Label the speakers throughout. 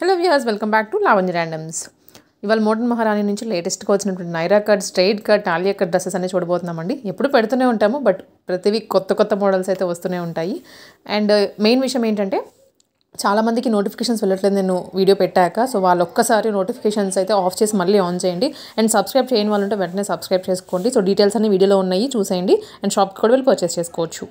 Speaker 1: Hello viewers welcome back to Lavanya randoms ఇవాళ modern Maharani నుంచి లేటెస్ట్గా వచ్చినటువంటి నైరా కట్ స్ట్రైట్ కట్ టాలియా కట్ డ్రెస్సెస్ అన్ని చూడబోతున్నామండి ఎప్పుడు పెడుతూనే ఉంటాము బట్ ప్రతి వీక్ కొత్త కొత్త మోడల్స్ అయితే వస్తూనే ఉంటాయి అండ్ మెయిన్ విషయం ఏంటంటే చాలామందికి నోటిఫికేషన్స్ వెళ్ళట్లేదు నేను వీడియో పెట్టాక సో వాళ్ళు ఒక్కసారి నోటిఫికేషన్స్ అయితే ఆఫ్ చేసి మళ్ళీ ఆన్ చేయండి అండ్ సబ్స్క్రైబ్ చేయని వాళ్ళు ఉంటే వెంటనే సబ్స్క్రైబ్ చేసుకోండి సో డీటెయిల్స్ అన్ని వీడియోలో ఉన్నాయి చూసేయండి అండ్ షాప్కి కూడా వెళ్ళి పర్చేస్ చేసుకోవచ్చు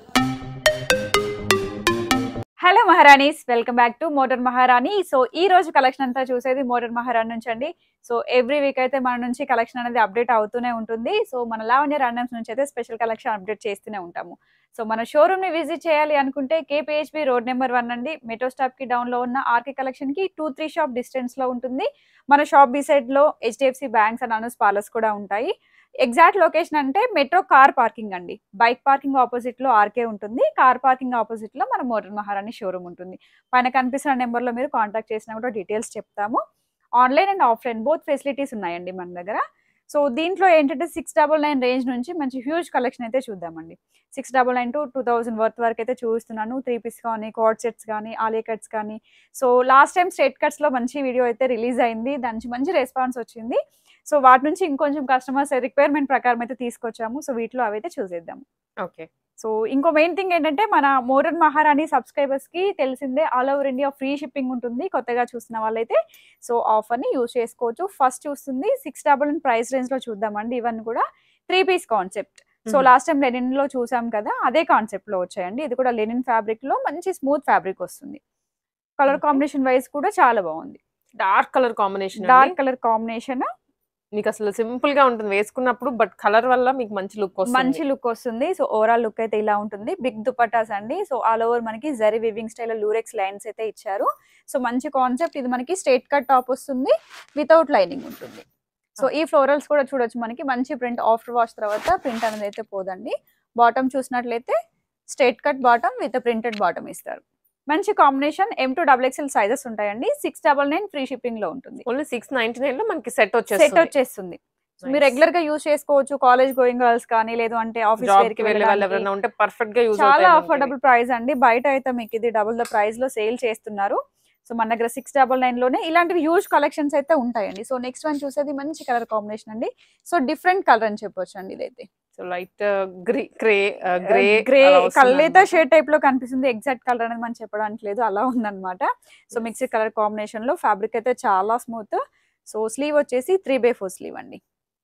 Speaker 2: hello Maharanis welcome back to modern Maharani so ఈ రోజు కలెక్షన్ అంతా చూసేది మోడర్న్ మహారాణి నుంచి అండి సో ఎవ్రీ వీక్ అయితే మన నుంచి కలెక్షన్ అనేది అప్డేట్ అవుతూనే ఉంటుంది సో మన లావణ్య ర్యాండమ్స్ నుంచి అయితే స్పెషల్ కలెక్షన్ అప్డేట్ చేస్తూనే ఉంటాము సో మన షోరూమ్ ని విజిట్ చేయాలి అనుకుంటే కేపీహెచ్బి రోడ్ నెంబర్ వన్ అండి మెట్రో స్టాప్ కి డౌన్ లో ఉన్న ఆర్కే కలెక్షన్ కి టూ త్రీ షాప్ డిస్టెన్స్ లో ఉంటుంది మన షాప్ బి సైడ్ లో HDFC banks and Anu's parlours కూడా ఉంటాయి ఎగ్జాక్ట్ లొకేషన్ అంటే మెట్రో కార్ పార్కింగ్ అండి బైక్ పార్కింగ్ ఆపోజిట్ లో ఆర్కే ఉంటుంది కార్ పార్కింగ్ ఆపోజిట్ లో మన మోడర్న్ మహారాణి షోరూమ్ ఉంటుంది పైన కనిపిస్తున్న నెంబర్ లో మీరు కాంటాక్ట్ చేసినా కూడా డీటెయిల్స్ చెప్తాము online and offline both facilities ఉన్నాయండి మన దగ్గర సో దీంట్లో ఏంటంటే సిక్స్ డబల్ నైన్ రేంజ్ నుంచి మంచి హ్యూజ్ కలెక్షన్ అయితే చూద్దామండి six double nine to two thousand worth వరకు అయితే చూస్తున్నాను త్రీ పీస్ కానీ కార్డ్ సెట్స్ కానీ ఆలియా కట్స్ కానీ so last time straight cuts లో మంచి వీడియో అయితే రిలీజ్ అయింది దాని నుంచి మంచి రెస్పాన్స్ వచ్చింది సో వాటి నుంచి ఇంకొంచెం కస్టమర్స్ రిక్వైర్మెంట్ ప్రకారం అయితే తీసుకొచ్చాము సో వీటిలో అవైతే చూసేద్దాం
Speaker 1: ఓకే
Speaker 2: సో ఇంకో మెయిన్ థింగ్ ఏంటంటే మన మోడర్న్ మహారాణి సబ్స్క్రైబర్స్ కి తెలిసిందే all over India free shipping ఉంటుంది కొత్తగా చూసిన వాళ్ళైతే సో ఆఫర్ ని యూజ్ చేసుకోవచ్చు ఫస్ట్ చూస్తుంది సిక్స్ డబల్ ప్రైస్ రేంజ్ లో చూద్దామండి ఇవన్నీ కూడా three piece concept so
Speaker 1: Mhm.
Speaker 2: Last time linen లో చూసాం కదా అదే కాన్సెప్ట్ లో వచ్చాయండి ఇది కూడా లెనిన్ ఫ్యాబ్రిక్ లో మంచి స్మూత్ ఫ్యాబ్రిక్ వస్తుంది కలర్
Speaker 1: Okay.
Speaker 2: కాంబినేషన్ వైజ్ కూడా చాలా బాగుంది
Speaker 1: dark colour combination
Speaker 2: dark colour combination
Speaker 1: మీకు అసలు సింపుల్ గా ఉంటుంది వేసుకున్నప్పుడు బట్ కలర్ వల్ల మీకు మంచి లుక్ వస్తుంది
Speaker 2: మంచి లుక్ వస్తుంది సో ఓవరాల్ లుక్ అయితే ఇలా ఉంటుంది బిగ్ దుపట్టాస్ అండి సో ఆల్ ఓవర్ మనకి zari weaving style lurex lines అయితే ఇచ్చారు సో మంచి కాన్సెప్ట్ ఇది మనకి స్ట్రేట్ కట్ టాప్ వస్తుంది వితౌట్ లైనింగ్ ఉంటుంది సో ఈ ఫ్లోరల్స్ కూడా చూడొచ్చు మనకి మంచి ప్రింట్ ఆఫ్టర్ వాష్ తర్వాత ప్రింట్ అనేది అయితే పోదండి బాటమ్ చూసినట్లయితే straight cut bottom with printed bottom ఇస్తారు మంచి combination M to double XL sizes ఉంటాయండి six double nine free shipping లో ఉంటుంది
Speaker 1: ఓన్లీ సిక్స్ నైన్టీ నైన్ లో మనకి సెట్
Speaker 2: సెట్
Speaker 1: వచ్చేస్తుంది
Speaker 2: వచ్చేస్తుంది So, మీరు రెగ్యులర్ గా యూజ్ చేసుకోవచ్చు కాలేజ్ గోయింగ్ గర్ల్స్ కానీ లేదు అంటే ఆఫీస్
Speaker 1: జాబ్
Speaker 2: వేర్
Speaker 1: కి
Speaker 2: కి
Speaker 1: వెళ్ళే వాళ్ళు
Speaker 2: వెళ్ళడానికి.
Speaker 1: ఎవరైనా ఉంటే పర్ఫెక్ట్ గా యూజ్
Speaker 2: చాలా అఫోర్డబుల్ ప్రైస్ అండి బయట అయితే మీకు ఇది డబుల్ ద ప్రైస్ లో సేల్ చేస్తున్నారు సో మన దగ్గర సిక్స్ డబల్ నైన్ లోనే ఇలాంటివి హ్యూజ్ కలెక్షన్స్ అయితే ఉంటాయండి సో నెక్స్ట్ వన్ చూసేది మంచి కలర్ కాంబినేషన్ అండి సో డిఫరెంట్ కలర్ అని చెప్పొచ్చు అండి ఇదైతే
Speaker 1: so light grey grey grey
Speaker 2: grey కల్లేత షేడ్ టైప్ లో కనిపిస్తుంది ఎగ్జాక్ట్ కలర్ అనేది మనం చెప్పడానికి లేదు అలా ఉందన్నమాట సో
Speaker 1: Yes.
Speaker 2: మిక్సీ కలర్ కాంబినేషన్ లో ఫ్యాబ్రిక్ అయితే చాలా స్మూత్ సో స్లీవ్ వచ్చేసి త్రీ బై ఫోర్ స్లీవ్ అండి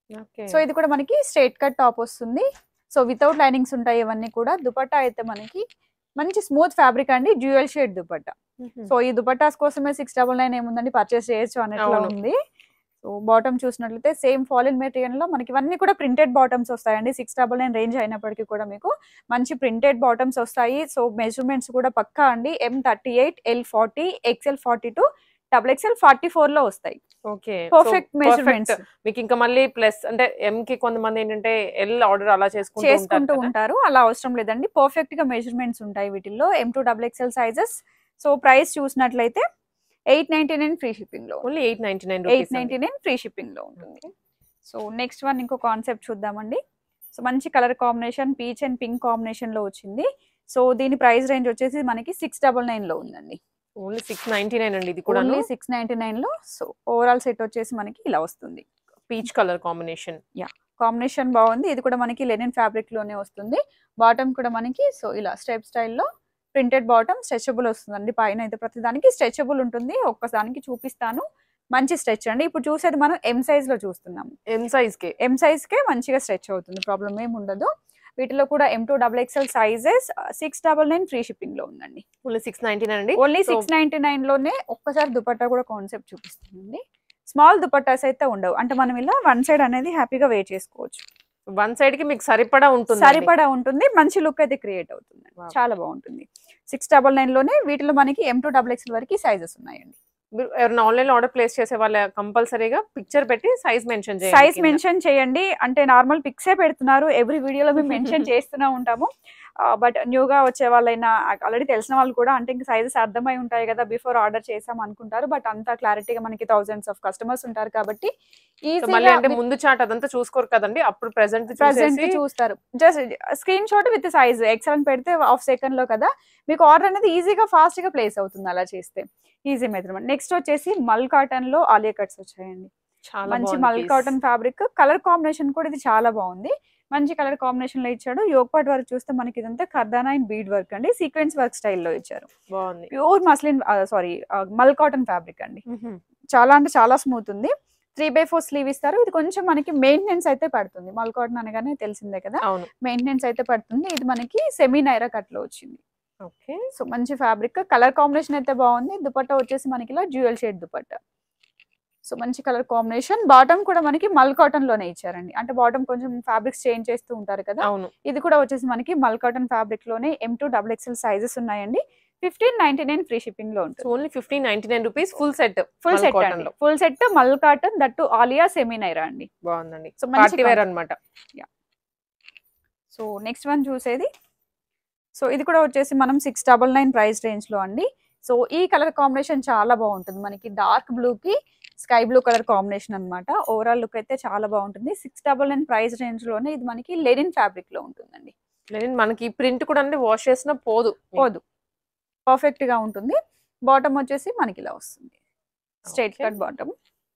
Speaker 2: సో ఇది కూడా మనకి స్ట్రైట్ కట్ టాప్ వస్తుంది సో వితౌట్ లైనింగ్స్ ఉంటాయి ఇవన్నీ కూడా దుపట్టా అయితే మనకి మంచి స్మూత్ ఫ్యాబ్రిక్ అండి డ్యూయల్ షేడ్ దుపట్టా సో ఈ దుపట్టాస్ కోసమే సిక్స్ డబల్ నైన్ ఏముందండి పర్చేస్ చేయొచ్చు అన్నట్లు
Speaker 1: అవును.
Speaker 2: ఉంది సో బాటమ్ చూసినట్లయితే సేమ్ ఫాలిన్ మెటీరియల్ లో మనకి ఇవన్నీ కూడా ప్రింటెడ్ బాటమ్స్ వస్తాయండి సిక్స్ డబల్ నైన్ రేంజ్ అయినప్పటికీ కూడా మీకు మంచి ప్రింటెడ్ బాటమ్స్ వస్తాయి సో మెజర్మెంట్స్ కూడా పక్కా అండి M thirty eight L forty XL forty two double XL forty four లో వస్తాయి
Speaker 1: ఓకే
Speaker 2: పర్ఫెక్ట్ మెజర్మెంట్స్
Speaker 1: మీకు ఇంకా మళ్ళీ ప్లస్ అంటే ఎం కి కొంతమంది ఏంటంటే ఎల్ ఆర్డర్ అలా చేసుకుంటూ
Speaker 2: చేసుకుంటూ
Speaker 1: ఉంటారు కదా.
Speaker 2: ఉంటారు అలా అవసరం లేదండి పర్ఫెక్ట్ గా మెజర్మెంట్స్ ఉంటాయి వీటిల్లో M two double XL sizes so price చూసినట్లయితే eight ninety nine free shipping లో
Speaker 1: only eight ninety nine
Speaker 2: eight ninety nine free shipping లో ఉంటుంది సో నెక్స్ట్ వన్ ఇంకో కాన్సెప్ట్ చూద్దామండి సో మంచి colour combination peach and pink combination లో వచ్చింది so దీని ప్రైస్ రేంజ్ వచ్చేసి మనకి సిక్స్ డబల్ నైన్ లో ఉందండి
Speaker 1: ఓన్లీ సిక్స్ నైన్టీ నైన్ అండి ఇది కూడా
Speaker 2: ఓన్లీ సిక్స్ నైన్టీ నైన్ లో సో ఓవరాల్ సెట్ వచ్చేసి మనకి ఇలా వస్తుంది
Speaker 1: పీచ్ కలర్ కాంబినేషన్
Speaker 2: కాంబినేషన్ బాగుంది ఇది కూడా మనకి లెనిన్ ఫ్యాబ్రిక్ లోనే వస్తుంది బాటమ్ కూడా మనకి సో ఇలా స్టెప్ స్టైల్లో ప్రింటెడ్ బాటమ్ స్ట్రెచబుల్ వస్తుందండి పైన అయితే ప్రతి దానికి స్ట్రెచబుల్ ఉంటుంది ఒక్కదానికి చూపిస్తాను మంచి స్ట్రెచ్ అండి ఇప్పుడు చూసేది మనం ఎం సైజ్ లో చూస్తున్నాము
Speaker 1: ఎం సైజ్ కి
Speaker 2: ఎం సైజ్ కే మంచిగా స్ట్రెచ్ అవుతుంది ప్రాబ్లం ఏమి ఉండదు వీటిలో కూడా M two double XL sizes six double nine free shipping లో ఉందండి
Speaker 1: ఓన్లీ సిక్స్ నైన్టీ నైన్ అండి
Speaker 2: only
Speaker 1: So-
Speaker 2: six ninety nine లోనే ఒక్కసారి దుపట్టా కూడా కాన్సెప్ట్ చూపిస్తుందండి స్మాల్ దుపట్టాస్ అయితే ఉండవు అంటే మనం ఇలా వన్ సైడ్ అనేది హ్యాపీగా వే చేసుకోవచ్చు
Speaker 1: వన్ సైడ్ కి మీకు సరిపడా ఉంటుంది
Speaker 2: సరిపడా ఉంటుంది మంచి లుక్ అయితే క్రియేట్ అవుతుంది
Speaker 1: Wow.
Speaker 2: చాలా బాగుంటుంది సిక్స్ డబల్ నైన్ లోనే వీటిలో మనకి ఎం టూ డబుల్ ఎక్స్ఎల్ వరకు సైజెస్ ఉన్నాయండి
Speaker 1: మీరు ఎవరైనా ఆన్లైన్ ఆర్డర్ ప్లేస్ చేసే వాళ్ళ కంపల్సరీగా పిక్చర్ పెట్టి సైజ్ మెన్షన్ చేయండి
Speaker 2: సైజ్
Speaker 1: కింద.
Speaker 2: మెన్షన్ చేయండి అంటే నార్మల్ పిక్సే పెడుతున్నారు ఎవ్రీ వీడియోలో మేము మెన్షన్ చేస్తూనే ఉంటాము బట్ న్యూగా వచ్చే వాళ్ళైనా ఆల్రెడీ తెలిసిన వాళ్ళు కూడా అంటే ఇంకా సైజెస్ అర్థమై ఉంటాయి కదా బిఫోర్ ఆర్డర్ చేసాం అనుకుంటారు బట్ అంత క్లారిటీగా మనకి థౌసండ్స్ ఆఫ్ కస్టమర్స్ ఉంటారు కాబట్టి
Speaker 1: సో మళ్ళీ అంటే ముందు చాట్ అదంతా చూసుకోరు కదండి అప్పుడు ప్రెసెంట్
Speaker 2: ప్రజెంట్ చూస్తారు just screenshot with size XL అని పెడితే హాఫ్ సెకండ్ లో కదా మీకు ఆర్డర్ అనేది ఈజీగా ఫాస్ట్ గా ప్లేస్ అవుతుంది అలా చేస్తే ఈజీ మెథడ్ నెక్స్ట్ వచ్చేసి మల్ కాటన్ లో ఆలియా కట్స్ వచ్చాయండి
Speaker 1: చాలా
Speaker 2: మంచి
Speaker 1: బాగుంది
Speaker 2: మల్
Speaker 1: piece.
Speaker 2: Cotton fabric colour combination కూడా ఇది చాలా బాగుంది మంచి కలర్ కాంబినేషన్ లో ఇచ్చాడు యోగపాట్ వర్క్ చూస్తే మనకి ఇదంతా కర్దానా అండ్ బీడ్ వర్క్ అండి సీక్వెన్స్ వర్క్ స్టైల్లో ఇచ్చారు
Speaker 1: బాగుంది
Speaker 2: pure muslin sorry mul cotton fabric అండి చాలా అంటే చాలా స్మూత్ ఉంది త్రీ బై ఫోర్ స్లీవ్ ఇస్తారు ఇది కొంచెం మనకి మెయింటెనెన్స్ అయితే పడుతుంది మల్ కాటన్ అనగానే తెలిసిందే కదా
Speaker 1: అవును
Speaker 2: మెయింటెనెన్స్ అయితే పడుతుంది ఇది మనకి సెమీ నైరా కట్ లో వచ్చింది
Speaker 1: ఓకే
Speaker 2: సో మంచి ఫ్యాబ్రిక్ కలర్ కాంబినేషన్ అయితే బాగుంది దుపట్టా వచ్చేసి మనకి ఇలా డ్యూయల్ షేడ్ దుపట్టా సో మంచి కలర్ కాంబినేషన్ బాటమ్ కూడా మనకి మల్ కాటన్ లోనే ఇచ్చారండి అంటే బాటమ్ కొంచెం ఫ్యాబ్రిక్స్ చేంజ్ చేస్తూ ఉంటారు కదా
Speaker 1: అవును
Speaker 2: ఇది కూడా వచ్చేసి మనకి మల్ కాటన్ ఫ్యాబ్రిక్ లోనే M two double XL sizes ఉన్నాయండి fifteen ninety nine free shipping లో ఉంటుంది
Speaker 1: only fifteen ninety nine rupees full set
Speaker 2: full
Speaker 1: mul
Speaker 2: set
Speaker 1: cotton
Speaker 2: అండి
Speaker 1: లో.
Speaker 2: Full set mul cotton that Alia semi Naira అండి
Speaker 1: బాగుందండి
Speaker 2: సో మంచి
Speaker 1: పార్టీ వేర్ అన్నమాట
Speaker 2: సో నెక్స్ట్ వన్ చూసేది సో ఇది కూడా వచ్చేసి మనం six double nine price range లో అండి సో ఈ కలర్ కాంబినేషన్ చాలా బాగుంటుంది మనకి డార్క్ బ్లూ కి స్కై బ్లూ కలర్ కాంబినేషన్ అన్నమాట ఓవరాల్ లుక్ అయితే చాలా బాగుంటుంది six double nine price range లోనే ఇది మనకి లెనిన్ ఫ్యాబ్రిక్ లో ఉంటుందండి
Speaker 1: లేదు మనకి ప్రింట్ కూడా అంటే వాష్ చేసినా పోదు
Speaker 2: పోదు పర్ఫెక్ట్ గా ఉంటుంది బాటమ్ వచ్చేసి మనకి ఇలా వస్తుంది straight
Speaker 1: Okay.
Speaker 2: Cut bottom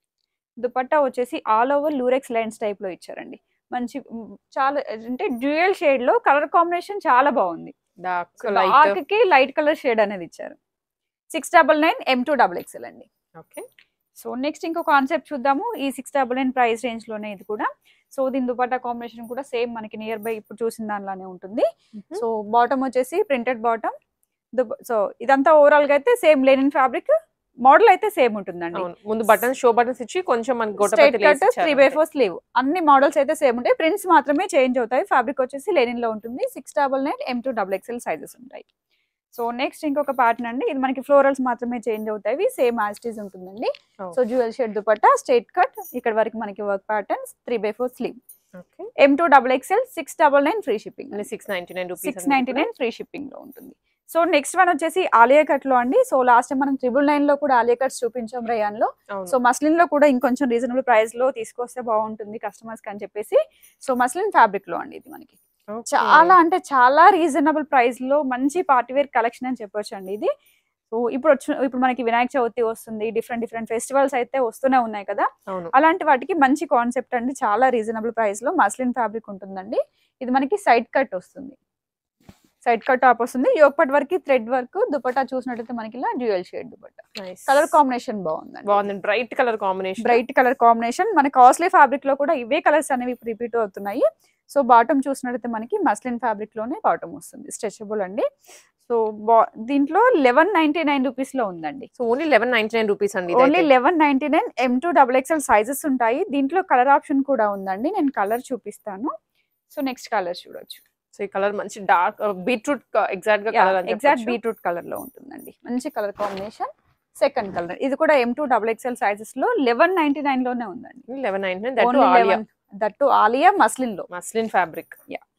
Speaker 2: dupatta వచ్చేసి all over lurex lines type లో ఇచ్చారండి మంచి మ్, చాలా అంటే డ్యూయల్ షేడ్ లో కలర్ కాంబినేషన్ చాలా బాగుంది
Speaker 1: డార్క్
Speaker 2: డార్క్
Speaker 1: లైట్
Speaker 2: కి లైట్ కలర్ షేడ్ అనేది ఇచ్చారు six double nine M two double XL అండి
Speaker 1: ఓకే
Speaker 2: సో నెక్స్ట్ ఇంకో కాన్సెప్ట్ చూద్దాము ఈ six double nine price range లోనే ఇది కూడా సో దీని దుపట్టా కాంబినేషన్ కూడా సేమ్ మనకి నియర్ బై ఇప్పుడు చూసిన దానిలానే ఉంటుంది సో బాటమ్ వచ్చేసి ప్రింటెడ్ బాటమ్ సో ఇదంతా ఓవరాల్ గా అయితే సేమ్ లెనిన్ ఫ్యాబ్రిక్ మోడల్ అయితే సేమ్ ఉంటుందండి
Speaker 1: అవును ముందు బటన్స్ షో బటన్స్ ఇచ్చి కొంచెం మనకి
Speaker 2: స్ట్రైట్
Speaker 1: గొట్టపతి
Speaker 2: cut three by four sleeve అన్ని మోడల్స్ అయితే సేమ్ ఉంటాయి ప్రింట్స్ మాత్రమే చేంజ్ అవుతాయి ఫ్యాబ్రిక్ వచ్చేసి లెనిన్ లో ఉంటుంది six double nine M two double XL sizes ఉంటాయి సో నెక్స్ట్ ఇంకొక ప్యాటర్న్ అండి ఇది మనకి ఫ్లోరల్స్ మాత్రమే చేంజ్ అవుతాయి సేమ్ యాస్టీస్ ఉంటుందండి
Speaker 1: Oh.
Speaker 2: So jewel shade dupatta straight cut ఇక్కడ వరకు మనకి work patterns three by four sleeve
Speaker 1: okay
Speaker 2: M two double XL six double nine free shipping
Speaker 1: six ninety nine rupees
Speaker 2: six ninety nine free shipping లో ఉంటుంది so next one వచ్చేసి Alia cut లో అండి so last time మనం triple nine లో కూడా Alia cuts చూపించాం rayon లో సో మస్లిన్ లో కూడా ఇంకొంచెం రీజనబుల్ ప్రైస్ లో తీసుకొస్తే బాగుంటుంది కస్టమర్స్ కి అని చెప్పేసి సో మస్లిన్ ఫ్యాబ్రిక్ లో అండి ఇది మనకి చాలా అంటే చాలా రీజనబుల్ ప్రైస్ లో మంచి పార్టీ వేర్ కలెక్షన్ అని చెప్పొచ్చు అండి ఇది సో ఇప్పుడు వచ్చి ఇప్పుడు మనకి వినాయక చవితి వస్తుంది డిఫరెంట్ డిఫరెంట్ ఫెస్టివల్స్ అయితే వస్తూనే ఉన్నాయి కదా
Speaker 1: అవును
Speaker 2: అలాంటి వాటికి మంచి కాన్సెప్ట్ అండి చాలా రీజనబుల్ ప్రైస్ లో మస్లిన్ ఫ్యాబ్రిక్ ఉంటుందండి ఇది మనకి సైడ్ కట్ వస్తుంది సైడ్ కట్ టాప్ వస్తుంది యోగపట్ వర్క్ థ్రెడ్ వర్క్ దుపట్టా చూసినట్టయితే మనకి ఇలా dual shade dupatta
Speaker 1: Nice.
Speaker 2: Colour combination బాగుందండి
Speaker 1: బాగుంది bright colour combination
Speaker 2: bright colour combination మన కాస్ట్లీ ఫ్యాబ్రిక్ లో కూడా ఇవే కలర్స్ అనేవి ఇప్పుడు రిపీట్ అవుతున్నాయి సో బాటమ్ చూసినట్టయితే మనకి మస్లిన్ ఫ్యాబ్రిక్ లోనే బాటమ్ వస్తుంది స్ట్రెచబుల్ అండి సో దీంట్లో లెవెన్ నైన్టీ నైన్ రూపీస్ లో ఉందండి
Speaker 1: so only eleven ninety nine rupees అండి
Speaker 2: only eleven ninety nine M two double XL sizes ఉంటాయి దీంట్లో కలర్ ఆప్షన్ కూడా ఉందండి నేను కలర్ చూపిస్తాను సో నెక్స్ట్ కలర్ చూడొచ్చు
Speaker 1: సో ఈ కలర్ మంచి డార్క్ బీట్రూట్ ఎగ్జాక్ట్ గా కలర్
Speaker 2: ఎగ్జాక్ట్ బీట్రూట్ కలర్ లో ఉంటుందండి మంచి కలర్ కాంబినేషన్ సెకండ్ కలర్ ఇది కూడా M two double XL sizes లో లెవెన్ నైన్టీ నైన్ లోనే ఉందండి
Speaker 1: eleven ninety nine that
Speaker 2: only
Speaker 1: Alia
Speaker 2: eleven that Alia muslin లో
Speaker 1: muslin fabric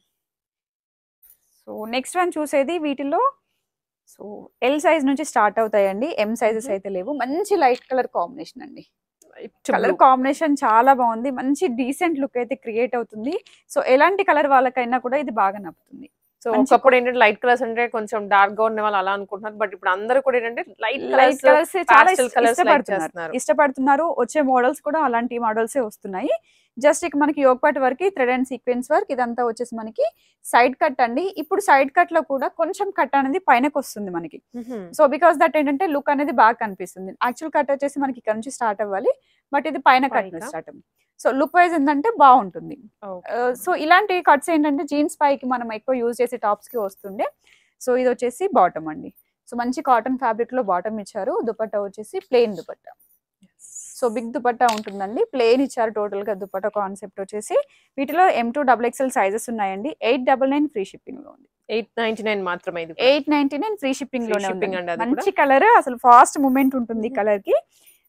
Speaker 2: so next one చూసేది వీటిలో సో ఎల్ సైజ్ నుంచి స్టార్ట్ అవుతాయండి ఎం సైజెస్
Speaker 1: Mhm.
Speaker 2: అయితే లేవు మంచి లైట్ కలర్ కాంబినేషన్ అండి కలర్ కాంబినేషన్ చాలా బాగుంది మంచి డీసెంట్ లుక్ అయితే క్రియేట్ అవుతుంది సో ఎలాంటి కలర్ వాళ్ళకైనా కూడా ఇది బాగా నప్పుతుంది
Speaker 1: సో
Speaker 2: మంచి
Speaker 1: ఒకప్పుడు ఏంటంటే లైట్ కలర్స్ అంటే కొంచెం డార్క్ గా ఉన్న వాళ్ళు అలా అనుకుంటున్నారు బట్ ఇప్పుడు అందరూ కూడా ఏంటంటే లైట్
Speaker 2: లైట్
Speaker 1: కలర్స్
Speaker 2: కలర్స్ చాలా
Speaker 1: pastel
Speaker 2: ఇష్ట-
Speaker 1: colours like
Speaker 2: ఇష్టపడుతున్నారు
Speaker 1: చేస్తున్నారు.
Speaker 2: ఇష్టపడుతున్నారు వచ్చే మోడల్స్ కూడా అలాంటి మోడల్సే వస్తున్నాయి జస్ట్ ఇక మనకి యోగపాటి వరకు థ్రెడ్ అండ్ సీక్వెన్స్ వర్క్ ఇదంతా వచ్చేసి మనకి సైడ్ కట్ అండి ఇప్పుడు సైడ్ కట్ లో కూడా కొంచెం కట్ అనేది పైనకి వస్తుంది మనకి సో బికాస్ దట్ ఏంటంటే లుక్ అనేది బాగా కనిపిస్తుంది యాక్చువల్ కట్ వచ్చేసి మనకి ఇక్కడ నుంచి స్టార్ట్ అవ్వాలి బట్ ఇది పైన కట్
Speaker 1: పైకా?
Speaker 2: స్టార్ట్ అవ్వాలి సో లుక్ వైజ్ ఏంటంటే బాగుంటుంది సో ఇలాంటి కట్స్ ఏంటంటే జీన్స్ పైకి మనం ఎక్కువ యూజ్ చేసే టాప్స్ కి వస్తుండే సో ఇది వచ్చేసి బాటమ్ అండి సో మంచి కాటన్ ఫ్యాబ్రిక్ లో బాటమ్ ఇచ్చారు దుపట్టా వచ్చేసి plain dupatta so big dupatta ఉంటుందండి ప్లెయిన్ ఇచ్చారు టోటల్ గా దుపట్టా కాన్సెప్ట్ వచ్చేసి వీటిలో M two double XL sizes ఉన్నాయండి eight double nine free shipping లో ఉంది
Speaker 1: ఎయిట్ నైన్టీ నైన్ మాత్రమే ఇది
Speaker 2: eight ninety nine free shipping
Speaker 1: Free
Speaker 2: లోనే
Speaker 1: shipping
Speaker 2: ఉంది
Speaker 1: అండి అది
Speaker 2: మంచి కలర్ అసలు ఫాస్ట్ మూమెంట్ ఉంటుంది
Speaker 1: Mhm.
Speaker 2: కలర్ కి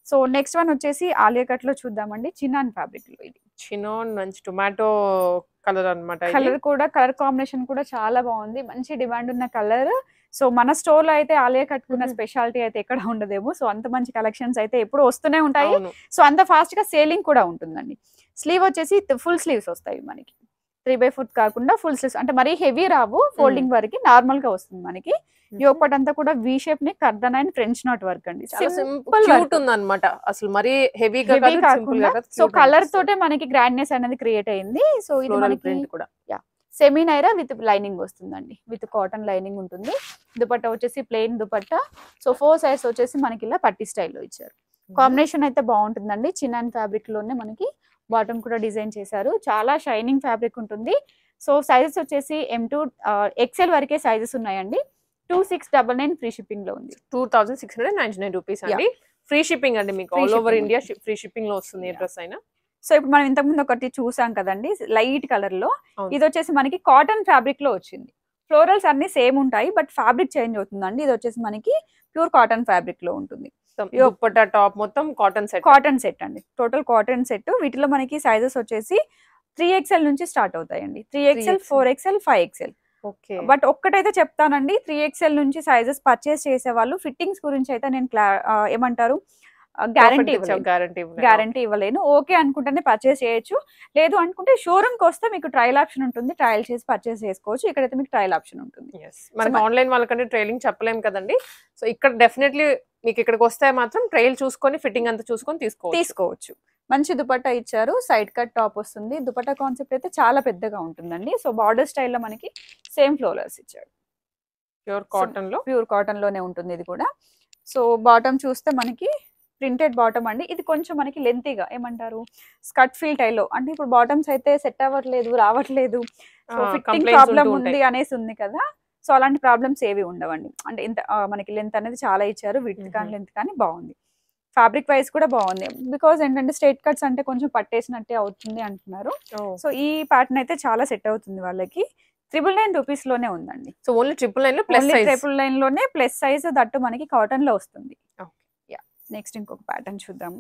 Speaker 2: సో నెక్స్ట్ వన్ వచ్చేసి ఆలియా కట్ లో చూద్దామండి చిన్నాన్ ఫ్యాబ్రిక్ లో ఇది
Speaker 1: చినోన్ మంచి టొమాటో కలర్ అనమాట
Speaker 2: కలర్ కూడా కలర్ కాంబినేషన్ కూడా చాలా బాగుంది మంచి డిమాండ్ ఉన్న కలర్ సో మన స్టోర్ లో అయితే ఆలియా కట్టుకున్న
Speaker 1: Mhm.
Speaker 2: స్పెషాలిటీ అయితే ఎక్కడ ఉండదేమో సో అంత మంచి కలెక్షన్స్ అయితే ఎప్పుడు వస్తూనే ఉంటాయి
Speaker 1: అవును
Speaker 2: సో అంత ఫాస్ట్ గా సేలింగ్ కూడా ఉంటుందండి స్లీవ్ వచ్చేసి ఫుల్ స్లీవ్స్ వస్తాయి మనకి త్రీ బై ఫోర్త్ కాకుండా ఫుల్ స్లీవ్స్ అంటే మరీ హెవీ రావు ఫోల్డింగ్ వరకు నార్మల్ గా వస్తుంది మనకి యోపట్ అంతా కూడా వి షేప్ ని కర్దన్ అండ్ ఫ్రెంచ్ నాట్ వర్క్ అండి
Speaker 1: చాలా
Speaker 2: సింపుల్
Speaker 1: సింపుల్ క్యూట్ ఉంది అనమాట అసలు మరీ హెవీగా
Speaker 2: హెవీ
Speaker 1: కాదు సింపుల్
Speaker 2: కాకుండా
Speaker 1: గా
Speaker 2: సో కలర్ తోటే మనకి గ్రాండ్నెస్ అనేది క్రియేట్ అయింది సో ఇది మనకి
Speaker 1: ప్రింట్ కూడా
Speaker 2: సెమీ నైరా విత్ లైనింగ్ వస్తుందండి విత్ కాటన్ లైనింగ్ ఉంటుంది దుపట్టా వచ్చేసి plain dupatta so four size వచ్చేసి మనకి ఇలా పట్టి స్టైల్లో ఇచ్చారు కాంబినేషన్ అయితే బాగుంటుందండి చిన్నాన్ ఫ్యాబ్రిక్ లోనే మనకి బాటమ్ కూడా డిజైన్ చేశారు చాలా షైనింగ్ ఫ్యాబ్రిక్ ఉంటుంది సో సైజెస్ వచ్చేసి ఎం టూ ఎక్సెల్ వరకే సైజెస్ ఉన్నాయండి two six double nine free shipping లో ఉంది
Speaker 1: two thousand six hundred ninety nine rupees
Speaker 2: Yeah.
Speaker 1: అండి ఫ్రీ షిప్పింగ్ అండి మీకు
Speaker 2: Free
Speaker 1: all over
Speaker 2: shipping.
Speaker 1: India free shipping లో వస్తుంది ఏ
Speaker 2: Yeah.
Speaker 1: డ్రెస్ అయినా
Speaker 2: సో ఇప్పుడు మనం ఇంతకుముందు ఒకటి చూసాం కదండి లైట్ కలర్ లో
Speaker 1: అవును.
Speaker 2: ఇది వచ్చేసి మనకి కాటన్ ఫ్యాబ్రిక్ లో వచ్చింది ఫ్లోరల్స్ అన్ని సేమ్ ఉంటాయి బట్ ఫ్యాబ్రిక్ చేంజ్ అవుతుందండి ఇది వచ్చేసి మనకి ప్యూర్ కాటన్ ఫ్యాబ్రిక్ లో ఉంటుంది Yo-
Speaker 1: దుప్పట్టా టాప్ మొత్తం కాటన్ సెట్
Speaker 2: కాటన్ సెట్ అండి టోటల్ కాటన్ సెట్ వీటిలో మనకి సైజెస్ వచ్చేసి త్రీ ఎక్స్ఎల్ నుంచి స్టార్ట్ అవుతాయండి three XL
Speaker 1: 3XL.
Speaker 2: Four XL five XL
Speaker 1: okay
Speaker 2: but ఒక్కటైతే చెప్తానండి త్రీ ఎక్స్ఎల్ నుంచి సైజెస్ పర్చేస్ చేసే వాళ్ళు ఫిట్టింగ్స్ గురించి అయితే నేను క్లా ఆ, ఏమంటారు గ్యారంటీ
Speaker 1: గ్యారంటీ
Speaker 2: గ్యారంటీ ఇవ్వలేను ఓకే అనుకుంటేనే పర్చేస్ చేయొచ్చు లేదు అనుకుంటే షోరూమ్ కి వస్తే మీకు ట్రయల్ ఆప్షన్ ఉంటుంది ట్రయల్ చేసి పర్చేస్ చేసుకోవచ్చు ఇక్కడైతే మీకు ట్రయల్ ఆప్షన్ ఉంటుంది
Speaker 1: మనకి
Speaker 2: మన-
Speaker 1: ఆన్లైన్ వాళ్ళకంటే ట్రైలింగ్ చెప్పలేం కదండి సో ఇక్కడ డెఫినెట్లీ మీకు ఇక్కడికి వస్తే మాత్రం ట్రైల్ చూసుకొని ఫిట్టింగ్ అంతా చూసుకొని తీసుకోవచ్చు
Speaker 2: తీసుకోవచ్చు మంచి దుపట్టా ఇచ్చారు సైడ్ కట్ టాప్ వస్తుంది దుపట్టా కాన్సెప్ట్ అయితే చాలా పెద్దగా ఉంటుందండి సో బార్డర్ స్టైల్లో మనకి సేమ్ ఫ్లోలర్స్ ఇచ్చాడు
Speaker 1: ప్యూర్ కాటన్ లో
Speaker 2: ప్యూర్ కాటన్ లోనే ఉంటుంది ఇది కూడా సో బాటమ్ చూస్తే మనకి ప్రింటెడ్ బాటమ్ అండి ఇది కొంచెం మనకి లెంతీగా ఏమంటారు స్కర్ట్ ఫీల్ టైల్లో అంటే ఇప్పుడు బాటమ్స్ అయితే సెట్ అవ్వట్లేదు రావట్లేదు సో
Speaker 1: ఆ,
Speaker 2: ఫిట్టింగ్
Speaker 1: complaints
Speaker 2: ప్రాబ్లం
Speaker 1: ఉంటూ
Speaker 2: ఉంది
Speaker 1: ఉంటాయి.
Speaker 2: అనేసి ఉంది కదా సో అలాంటి ప్రాబ్లమ్స్ ఏవి ఉండవండి అంటే ఇంత ఆ, మనకి లెంత్ అనేది చాలా ఇచ్చారు విత్ కానీ
Speaker 1: Mhm.
Speaker 2: లెంత్ కానీ బాగుంది ఫ్యాబ్రిక్ వైజ్ కూడా బాగుంది బికాజ్ ఏంటంటే స్ట్రైట్ కట్స్ అంటే కొంచెం పట్టేసినట్టే అవుతుంది అంటున్నారు సో ఈ ప్యాటర్న్ అయితే చాలా సెట్ అవుతుంది వాళ్ళకి త్రిబుల్ నైన్ రూపీస్ లోనే ఉందండి
Speaker 1: సో ఓన్లీ ట్రిపుల్ నైన్ లో ప్లస్ సైజ్
Speaker 2: ట్రిపుల్ లైన్ లోనే ప్లస్ సైజ్ దట్టు మనకి కాటన్ లో వస్తుంది
Speaker 1: Okay.
Speaker 2: యా నెక్స్ట్ ఇంకొక ప్యాటర్న్ చూద్దాము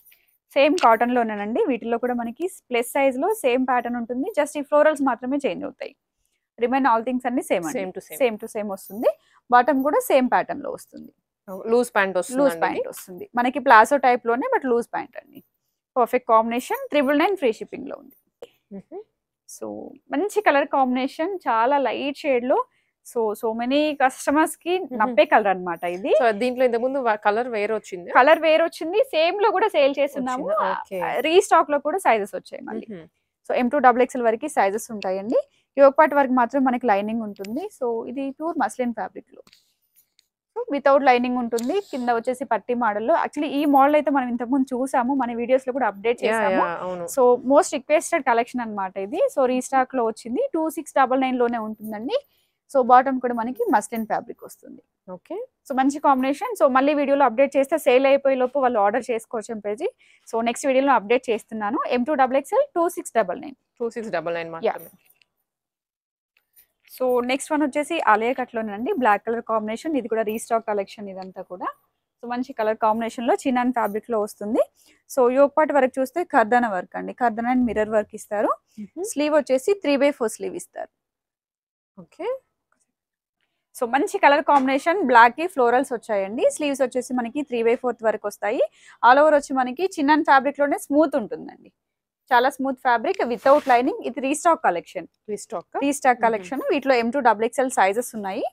Speaker 2: సేమ్ కాటన్ లోనేనండి వీటిలో కూడా మనకి ప్లస్ సైజ్ లో సేమ్ ప్యాటర్న్ ఉంటుంది జస్ట్ ఈ ఫ్లోరల్స్ మాత్రమే చేంజ్ అవుతాయి రిమైన్ ఆల్ థింగ్స్ అన్ని same
Speaker 1: same to same
Speaker 2: same to same వస్తుంది బాటమ్ కూడా సేమ్ ప్యాటర్న్ లో వస్తుంది
Speaker 1: లూజ్ ప్యాంట్
Speaker 2: లూజ్
Speaker 1: వస్తుంది
Speaker 2: ప్యాంట్ వస్తుంది మనకి ప్లాసో టైప్ లోనే బట్ లూజ్ ప్యాంట్ అండి perfect combination triple nine free shipping లో ఉంది సో మంచి కలర్ కాంబినేషన్ చాలా లైట్ షేడ్ లో సో సో మెనీ కస్టమర్స్ కి నప్పే కలర్ అన్నమాట ఇది
Speaker 1: సో దీంట్లో ఇంతకు ముందు కలర్ వేరే వచ్చింది
Speaker 2: కలర్ వేరే వచ్చింది సేమ్ లో కూడా సేల్ చేస్తున్నాము
Speaker 1: వచ్చిందా? Okay.
Speaker 2: రీస్టాక్ లో కూడా సైజెస్ వచ్చాయి మళ్ళీ so M two double XL వరకు సైజెస్ ఉంటాయండి యోగ్ పార్ట్ వరకు మాత్రం మనకి లైనింగ్ ఉంటుంది సో ఇది ప్యూర్ మస్లిన్ ఫ్యాబ్రిక్ లో వితౌట్ లైనింగ్ ఉంటుంది కింద వచ్చేసి పట్టి మోడల్ లో యాక్చువల్లీ ఈ మోడల్ అయితే మనం ఇంతకుముందు చూసాము మన వీడియోస్ లో కూడా అప్డేట్
Speaker 1: Yeah,
Speaker 2: చేసాము
Speaker 1: yeah, అవును
Speaker 2: సో మోస్ట్ రిక్వెస్టెడ్ కలెక్షన్ అన్నమాట ఇది సో రీస్టాక్ లో వచ్చింది టూ సిక్స్ డబల్ నైన్ లోనే ఉంటుందండి సో బాటమ్ కూడా మనకి మస్లిన్ ఫ్యాబ్రిక్ వస్తుంది
Speaker 1: ఓకే
Speaker 2: సో మంచి కాంబినేషన్ సో మళ్ళీ వీడియోలో అప్డేట్ చేస్తే సేల్ అయిపోయే లోపు వాళ్ళు ఆర్డర్ చేసుకోవచ్చు చెప్పేసి సో నెక్స్ట్ వీడియోలో అప్డేట్ చేస్తున్నాను M two double XL two six double nine
Speaker 1: two six double nine మాత్రమే
Speaker 2: సో నెక్స్ట్ వన్ వచ్చేసి అలియా కట్లోనండి బ్లాక్ కలర్ కాంబినేషన్ ఇది కూడా రీస్టాక్ కలెక్షన్ ఇదంతా కూడా సో మంచి కలర్ కాంబినేషన్ లో చిన్న ఫ్యాబ్రిక్ లో వస్తుంది సో యోగ్ పార్ట్ వరకు చూస్తే కర్దన వర్క్ అండి కర్దన అండ్ మిర్రర్ వర్క్ ఇస్తారు స్లీవ్ వచ్చేసి త్రీ బై ఫోర్ స్లీవ్ ఇస్తారు
Speaker 1: ఓకే
Speaker 2: సో మంచి కలర్ కాంబినేషన్ బ్లాక్ కి ఫ్లోరల్స్ వచ్చాయండి స్లీవ్స్ వచ్చేసి మనకి త్రీ బై ఫోర్త్ వరకు వస్తాయి ఆల్ ఓవర్ వచ్చి మనకి చిన్న ఫ్యాబ్రిక్ లోనే స్మూత్ ఉంటుందండి చాలా స్మూత్ ఫ్యాబ్రిక్ వితౌట్ లైనింగ్ ఇది restock collection
Speaker 1: restock
Speaker 2: restock
Speaker 1: Mhm.
Speaker 2: Collection వీటిలో M two double XL sizes ఉన్నాయి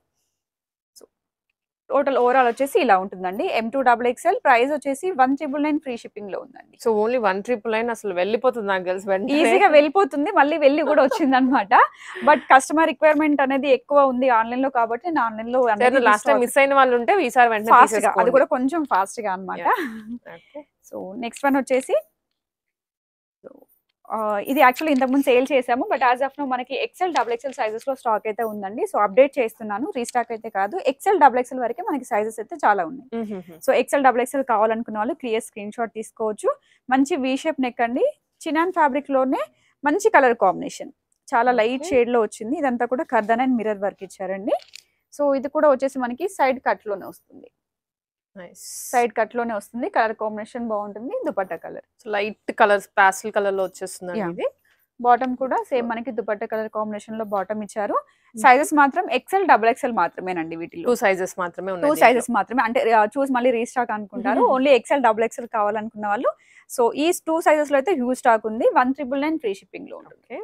Speaker 2: టోటల్ ఓవరాల్ వచ్చేసి ఇలా ఉంటుందండి M two double XL price వచ్చేసి one triple nine free shipping లో ఉందండి
Speaker 1: so only one triple nine అసలు వెళ్ళిపోతుంది నాకు తెలిసి వెంటనే
Speaker 2: ఈజీగా వెళ్ళిపోతుంది మళ్ళీ వెళ్ళి కూడా వచ్చింది అనమాట బట్ కస్టమర్ రిక్వైర్మెంట్ అనేది ఎక్కువ ఉంది ఆన్లైన్ లో కాబట్టి నేను ఆన్లైన్ లో
Speaker 1: లాస్ట్ టైం మిస్ అయిన వాళ్ళు ఉంటే ఈసారి వెంటనే
Speaker 2: ఫాస్ట్ గా అది
Speaker 1: తీసేసుకోండి.
Speaker 2: కూడా కొంచెం ఫాస్ట్ గా అన్నమాట
Speaker 1: Okay.
Speaker 2: సో నెక్స్ట్ వన్ వచ్చేసి so, ఆ, ఇది యాక్చువల్లీ ఇంతకుముందు సేల్ చేసాము బట్ యాజ్ ఆఫ్ నో మనకి ఎక్సెల్ డబుల్ ఎక్సెల్ సైజెస్ లో స్టాక్ అయితే ఉందండి సో అప్డేట్ చేస్తున్నాను రీస్టాక్ అయితే కాదు ఎక్సెల్ డబుల్ ఎక్సెల్ వరకే మనకి సైజెస్ అయితే చాలా ఉన్నాయి
Speaker 1: Mhm.
Speaker 2: So XL double XL కావాలనుకున్న వాళ్ళు క్లియర్ స్క్రీన్ షాట్ తీసుకోవచ్చు మంచి వీ షేప్ నెక్ అండి చినాన్ ఫ్యాబ్రిక్ లోనే మంచి కలర్ కాంబినేషన్ చాలా లైట్
Speaker 1: Okay.
Speaker 2: షేడ్ లో వచ్చింది ఇదంతా కూడా కర్దన్ అండ్ మిర్రర్ వర్క్ ఇచ్చారండి సో ఇది కూడా వచ్చేసి మనకి సైడ్ కట్ లోనే వస్తుంది
Speaker 1: నైస్
Speaker 2: సైడ్ కట్ లోనే వస్తుంది కలర్ కాంబినేషన్ బాగుంటుంది dupatta colour
Speaker 1: light colours pastel colour లో వచ్చేస్తుందండి
Speaker 2: Yeah.
Speaker 1: ఇది
Speaker 2: బాటమ్ కూడా సేమ్ మనకి దుపట్టా కలర్ కాంబినేషన్ లో బాటమ్ ఇచ్చారు సైజెస్ మాత్రం ఎక్సెల్ డబుల్ ఎక్సెల్ మాత్రమేనండి వీటిలో
Speaker 1: టూ సైజెస్ మాత్రమే
Speaker 2: టూ
Speaker 1: ఉన్నాయి
Speaker 2: సైజెస్ మాత్రమే అంటే చూసి మళ్ళీ రీస్టాక్ అనుకుంటారు
Speaker 1: Mhm.
Speaker 2: Only XL double XL కావాలనుకున్న వాళ్ళు సో ఈ టూ సైజెస్ లో అయితే హ్యూజ్ స్టాక్ ఉంది one triple nine free shipping లో ఉంటుంది
Speaker 1: ఓకే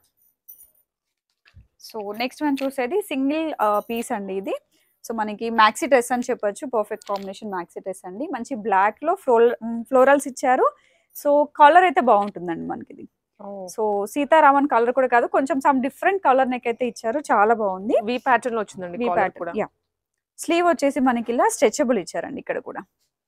Speaker 2: సో నెక్స్ట్ మనం చూసేది సింగిల్ పీస్ అండి ఇది సో మనకి మ్యాక్సీ డ్రెస్ అని చెప్పొచ్చు పర్ఫెక్ట్ కాంబినేషన్ మ్యాక్సీ డ్రెస్ అండి మంచి బ్లాక్ లో ఫ్లోల్ ఫ్లోరల్స్ ఇచ్చారు సో కలర్ అయితే బాగుంటుందండి మనకి ఇది సో సీతారామన్ కలర్ కూడా కాదు కొంచెం సమ్ డిఫరెంట్ కలర్ నెక్ అయితే ఇచ్చారు చాలా బాగుంది
Speaker 1: వి ప్యాటర్న్ లో వచ్చిందండి
Speaker 2: వీ
Speaker 1: collar కూడా
Speaker 2: ప్యాటర్న్ యా స్లీవ్ వచ్చేసి మనకి ఇలా స్ట్రెచబుల్ ఇచ్చారండి ఇక్కడ కూడా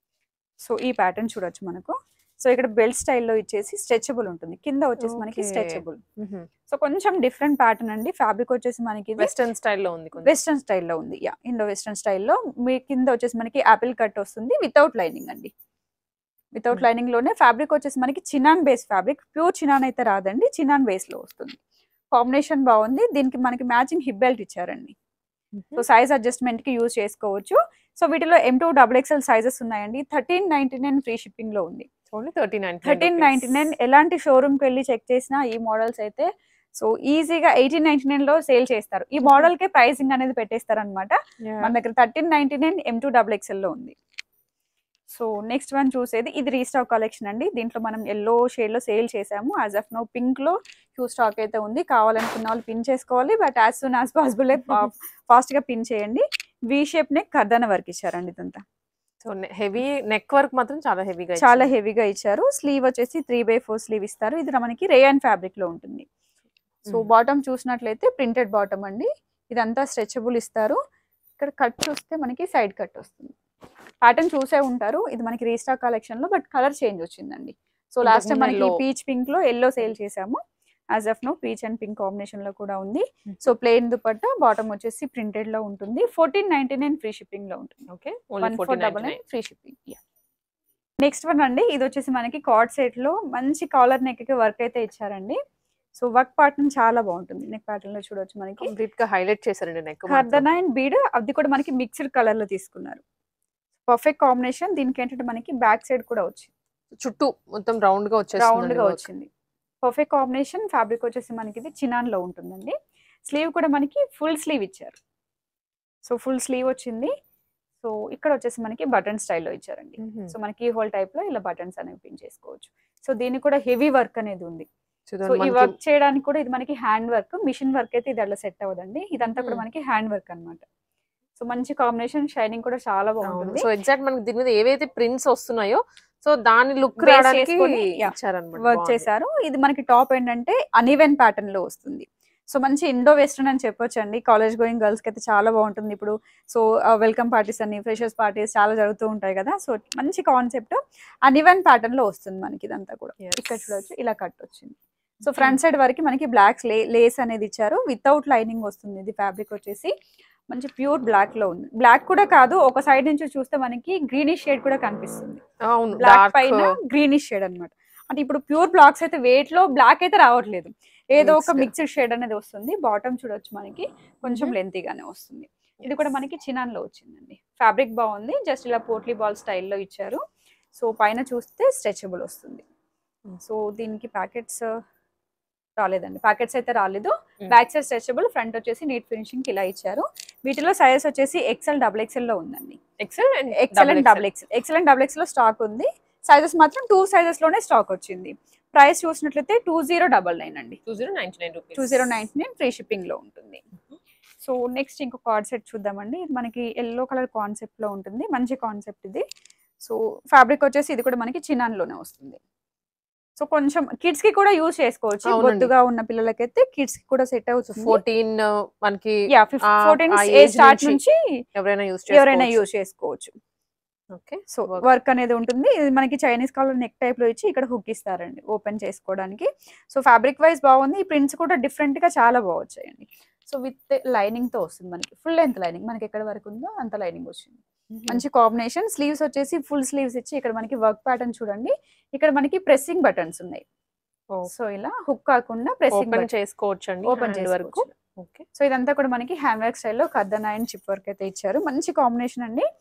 Speaker 2: సో ఈ ప్యాటర్న్ చూడొచ్చు మనకు సో ఇక్కడ బెల్ట్ స్టైల్లో ఇచ్చేసి స్ట్రెచబుల్ ఉంటుంది కింద వచ్చేసి మనకి
Speaker 1: Okay.
Speaker 2: స్ట్రెచబుల్ సో కొంచెం డిఫరెంట్ ప్యాటర్న్ అండి ఫ్యాబ్రిక్ వచ్చేసి మనకి
Speaker 1: వెస్టర్న్ స్టైల్లో ఉంది కొంచెం
Speaker 2: వెస్టర్న్ స్టైల్లో ఉంది యా ఇండో వెస్టర్న్ స్టైల్లో మీ కింద వచ్చేసి మనకి యాపిల్ కట్ వస్తుంది వితౌట్ లైనింగ్ అండి వితౌట్
Speaker 1: Hmm.
Speaker 2: లైనింగ్ లోనే ఫ్యాబ్రిక్ వచ్చేసి మనకి chinon base fabric pure chinon అయితే రాదండి చినాన్ బేస్ లో వస్తుంది కాంబినేషన్ బాగుంది దీనికి మనకి మ్యాచింగ్ హిప్ బెల్ట్ ఇచ్చారండి సో సైజ్ అడ్జస్ట్మెంట్ కి యూజ్ చేసుకోవచ్చు సో వీటిలో M two double XL sizes ఉన్నాయండి thirteen ninety nine free shipping లో ఉంది
Speaker 1: only thirty nine
Speaker 2: thirteen ninety nine ఎలాంటి షోరూమ్ కి వెళ్ళి చెక్ చేసినా ఈ మోడల్స్ అయితే సో ఈజీగా ఎయిటీన్ నైన్టీ నైన్ లో సేల్ చేస్తారు ఈ మోడల్ కే ప్రైసింగ్ అనేది పెట్టేస్తారు అనమాట మన దగ్గర thirteen ninety nine M two double XL లో ఉంది సో నెక్స్ట్ వన్ చూసేది ఇది రీస్టాక్ కలెక్షన్ అండి దీంట్లో మనం ఎల్లో షేడ్ లో సేల్ చేసాము యాజ్ ఆఫ్ నో పింక్ లో హ్యూ స్టాక్ అయితే ఉంది కావాలనుకున్న వాళ్ళు పిన్ చేసుకోవాలి but as soon as possible fast గా పిన్ చేయండి వి షేప్ నెక్ కర్దన వర్క్ ఇచ్చారండి ఇదంతా
Speaker 1: సో హెవీ నెక్ వర్క్ మాత్రం చాలా హెవీగా
Speaker 2: చాలా హెవీగా ఇచ్చారు స్లీవ్ వచ్చేసి త్రీ బై ఫోర్ స్లీవ్ ఇస్తారు ఇది మనకి రేయాన్ ఫ్యాబ్రిక్ లో ఉంటుంది సో
Speaker 1: Mm.
Speaker 2: బాటమ్ చూసినట్లయితే ప్రింటెడ్ బాటమ్ అండి ఇదంతా స్ట్రెచబుల్ ఇస్తారు ఇక్కడ కట్ చూస్తే మనకి సైడ్ కట్ వస్తుంది ప్యాటర్న్ చూసే ఉంటారు ఇది మనకి రీస్టాక్ కలెక్షన్ లో బట్ కలర్ చేంజ్ వచ్చిందండి సో లాస్ట్ టైం
Speaker 1: ఇంతకు
Speaker 2: మనకి
Speaker 1: yellow.
Speaker 2: పీచ్ పింక్ లో ఎల్లో సేల్ చేసాము as of now peach and pink combination లో కూడా ఉంది
Speaker 1: Mm.
Speaker 2: So plain dupatta bottom వచ్చేసి ప్రింటెడ్ లో ఉంటుంది fourteen ninety nine free shipping లో ఉంటుంది
Speaker 1: okay
Speaker 2: one
Speaker 1: only
Speaker 2: four double nine free shipping next one అండి ఇది వచ్చేసి మనకి కార్డ్ సెట్ లో మంచి కాలర్ నెక్ కి వర్క్ అయితే ఇచ్చారండి సో వర్క్ ప్యాటర్న్ చాలా బాగుంటుంది నెక్ ప్యాటర్న్ లో చూడొచ్చు మనకి
Speaker 1: కంప్లీట్ గా హైలైట్ చేశారండి నెక్
Speaker 2: కర్దన అండ్ బీడ్ అది కూడా మనకి మిక్స్డ్ కలర్ లో తీసుకున్నారు పర్ఫెక్ట్ కాంబినేషన్ దీనికి ఏంటంటే మనకి బ్యాక్ సైడ్ కూడా వచ్చింది
Speaker 1: చుట్టూ మొత్తం రౌండ్ గా
Speaker 2: రౌండ్ గా
Speaker 1: వచ్చేస్తుంది
Speaker 2: వచ్చింది పర్ఫెక్ట్ కాంబినేషన్ ఫ్యాబ్రిక్ వచ్చేసి మనకి ఇది చినాన్ లో ఉంటుందండి స్లీవ్ కూడా మనకి ఫుల్ స్లీవ్ ఇచ్చారు సో ఫుల్ స్లీవ్ వచ్చింది సో ఇక్కడ వచ్చేసి మనకి బటన్ స్టైల్లో ఇచ్చారండి సో మనకి ఈ హోల్ టైప్ లో ఇలా బటన్స్ అనేవి పిన్ చేసుకోవచ్చు సో దీనికి కూడా హెవీ వర్క్ అనేది ఉంది సో ఈ వర్క్ చేయడానికి కూడా ఇది మనకి హ్యాండ్ వర్క్ మిషన్ వర్క్ అయితే ఇది అట్లా సెట్ అవ్వదండి ఇదంతా కూడా
Speaker 1: Hmm.
Speaker 2: మనకి హ్యాండ్ వర్క్ అన్నమాట సో మంచి కాంబినేషన్ షైనింగ్ కూడా చాలా బాగుంటుంది
Speaker 1: సో ఎగ్జాక్ట్ మనకి దీని మీద ఏవైతే ప్రింట్స్ వస్తున్నాయో సో దాని లుక్
Speaker 2: Base
Speaker 1: రావడానికి
Speaker 2: చేసుకొని, yeah,
Speaker 1: ఇచ్చారనమాట
Speaker 2: వర్క్ చేశారు ఇది మనకి టాప్ ఏంటంటే అన్ఈవెన్ ప్యాటర్న్ లో వస్తుంది సో మంచి ఇండో వెస్టర్న్ అని చెప్పొచ్చు అండి కాలేజ్ గోయింగ్ గర్ల్స్ కి అయితే చాలా బాగుంటుంది ఇప్పుడు సో వెల్కమ్ పార్టీస్ అని ఫ్రెషర్స్ పార్టీస్ చాలా జరుగుతూ ఉంటాయి కదా సో మంచి కాన్సెప్ట్ అన్ఈవెన్ ప్యాటర్న్ లో వస్తుంది మనకి ఇదంతా కూడా ఇక్కడ చూడొచ్చు ఇలా కట్ వచ్చింది సో ఫ్రంట్ సైడ్ వరకు మనకి బ్లాక్ లేస్ అనేది ఇచ్చారు వితౌట్ లైనింగ్ వస్తుంది ఇది ఫ్యాబ్రిక్ వచ్చేసి మంచి ప్యూర్ బ్లాక్ లో ఉంది బ్లాక్ కూడా కాదు ఒక సైడ్ నుంచి చూస్తే మనకి గ్రీనిష్ షేడ్ కూడా కనిపిస్తుంది
Speaker 1: అవును
Speaker 2: బ్లాక్
Speaker 1: డార్క్
Speaker 2: పైన గ్రీనిష్ షేడ్ అన్నమాట అంటే ఇప్పుడు ప్యూర్ బ్లాక్స్ అయితే వెయిట్ లో బ్లాక్ అయితే రావట్లేదు ఏదో ఒక
Speaker 1: Mixed.
Speaker 2: మిక్స్డ్ షేడ్ అనేది వస్తుంది బాటమ్ చూడొచ్చు మనకి కొంచెం
Speaker 1: Mhm.
Speaker 2: లెంతీగానే వస్తుంది ఇది కూడా మనకి చినాన్ లో వచ్చిందండి ఫ్యాబ్రిక్ బాగుంది జస్ట్ ఇలా పోట్లీ బాల్ స్టైల్లో ఇచ్చారు సో పైన చూస్తే స్ట్రెచబుల్ వస్తుంది
Speaker 1: Mm.
Speaker 2: సో దీనికి ప్యాకెట్స్ రాలేదండి ప్యాకెట్స్ అయితే రాలేదు
Speaker 1: Mm.
Speaker 2: Back side stretchable front వచ్చేసి నీట్ ఫినిషింగ్ ఇలా ఇచ్చారు వీటిలో సైజెస్ వచ్చేసి ఎక్సెల్ డబుల్ ఎక్సెల్ లో ఉందండి
Speaker 1: XL
Speaker 2: XL and double XL XL and double XL లో స్టాక్ ఉంది సైజెస్ మాత్రం టూ సైజెస్ లోనే స్టాక్ వచ్చింది ప్రైస్ చూసినట్లయితే టూ జీరో డబల్ నైన్ అండి
Speaker 1: two zero ninety nine rupees
Speaker 2: two zero ninety nine free shipping లో ఉంటుంది సో నెక్స్ట్ ఇంకో కార్డ్ సెట్ చూద్దామండి ఇది మనకి ఎల్లో కలర్ కాన్సెప్ట్ లో ఉంటుంది మంచి కాన్సెప్ట్ ఇది సో ఫ్యాబ్రిక్ వచ్చేసి ఇది కూడా మనకి చినాన్ లోనే వస్తుంది సో కొంచెం కిడ్స్ కి కూడా యూజ్ చేసుకోవచ్చు
Speaker 1: అవునండి.
Speaker 2: బొద్దుగా ఉన్న పిల్లలకైతే కిడ్స్ కి కూడా సెట్ అవుతుంది
Speaker 1: ఫోర్టీన్ మనకి
Speaker 2: యా
Speaker 1: ఆ-
Speaker 2: ఫోర్టీన్
Speaker 1: ఆ
Speaker 2: ఏజ్
Speaker 1: age
Speaker 2: స్టార్ట్
Speaker 1: నుంచి
Speaker 2: నుంచి
Speaker 1: ఎవరైనా యూస్
Speaker 2: ఎవరైనా యూజ్ చేసుకోవచ్చు
Speaker 1: ఓకే
Speaker 2: సో
Speaker 1: Work.
Speaker 2: వర్క్ అనేది ఉంటుంది ఇది మనకి చైనీస్ కాలర్ నెక్ టైప్ లో ఇచ్చి ఇక్కడ హుక్ ఇస్తారండి ఓపెన్ చేసుకోవడానికి సో ఫ్యాబ్రిక్ వైజ్ బాగుంది ఈ ప్రింట్స్ కూడా డిఫరెంట్ గా చాలా బాగొచ్చాయండి సో విత్ లైనింగ్ తో వస్తుంది మనకి ఫుల్ లెంత్ లైనింగ్ మనకి ఎక్కడ వరకు ఉందో అంత లైనింగ్ వచ్చింది మంచి కాంబినేషన్ స్లీవ్స్ వచ్చేసి ఫుల్ స్లీవ్స్ ఇచ్చి ఇక్కడ మనకి వర్క్ ప్యాటర్న్ చూడండి ఇక్కడ మనకి ప్రెస్సింగ్ బటన్స్ ఉన్నాయి
Speaker 1: Oh.
Speaker 2: సో ఇలా హుక్ కాకుండా ప్రెస్సింగ్
Speaker 1: ఓపెన్ చేసుకోవచ్చు అండి
Speaker 2: Open
Speaker 1: వరకు
Speaker 2: చేసుకోవచ్చు.
Speaker 1: ఓకే
Speaker 2: సో ఇదంతా కూడా మనకి హ్యాండ్ వర్క్ స్టైల్లో కద్దన అండ్ చిప్ వర్క్ అయితే ఇచ్చారు మంచి కాంబినేషన్ అండి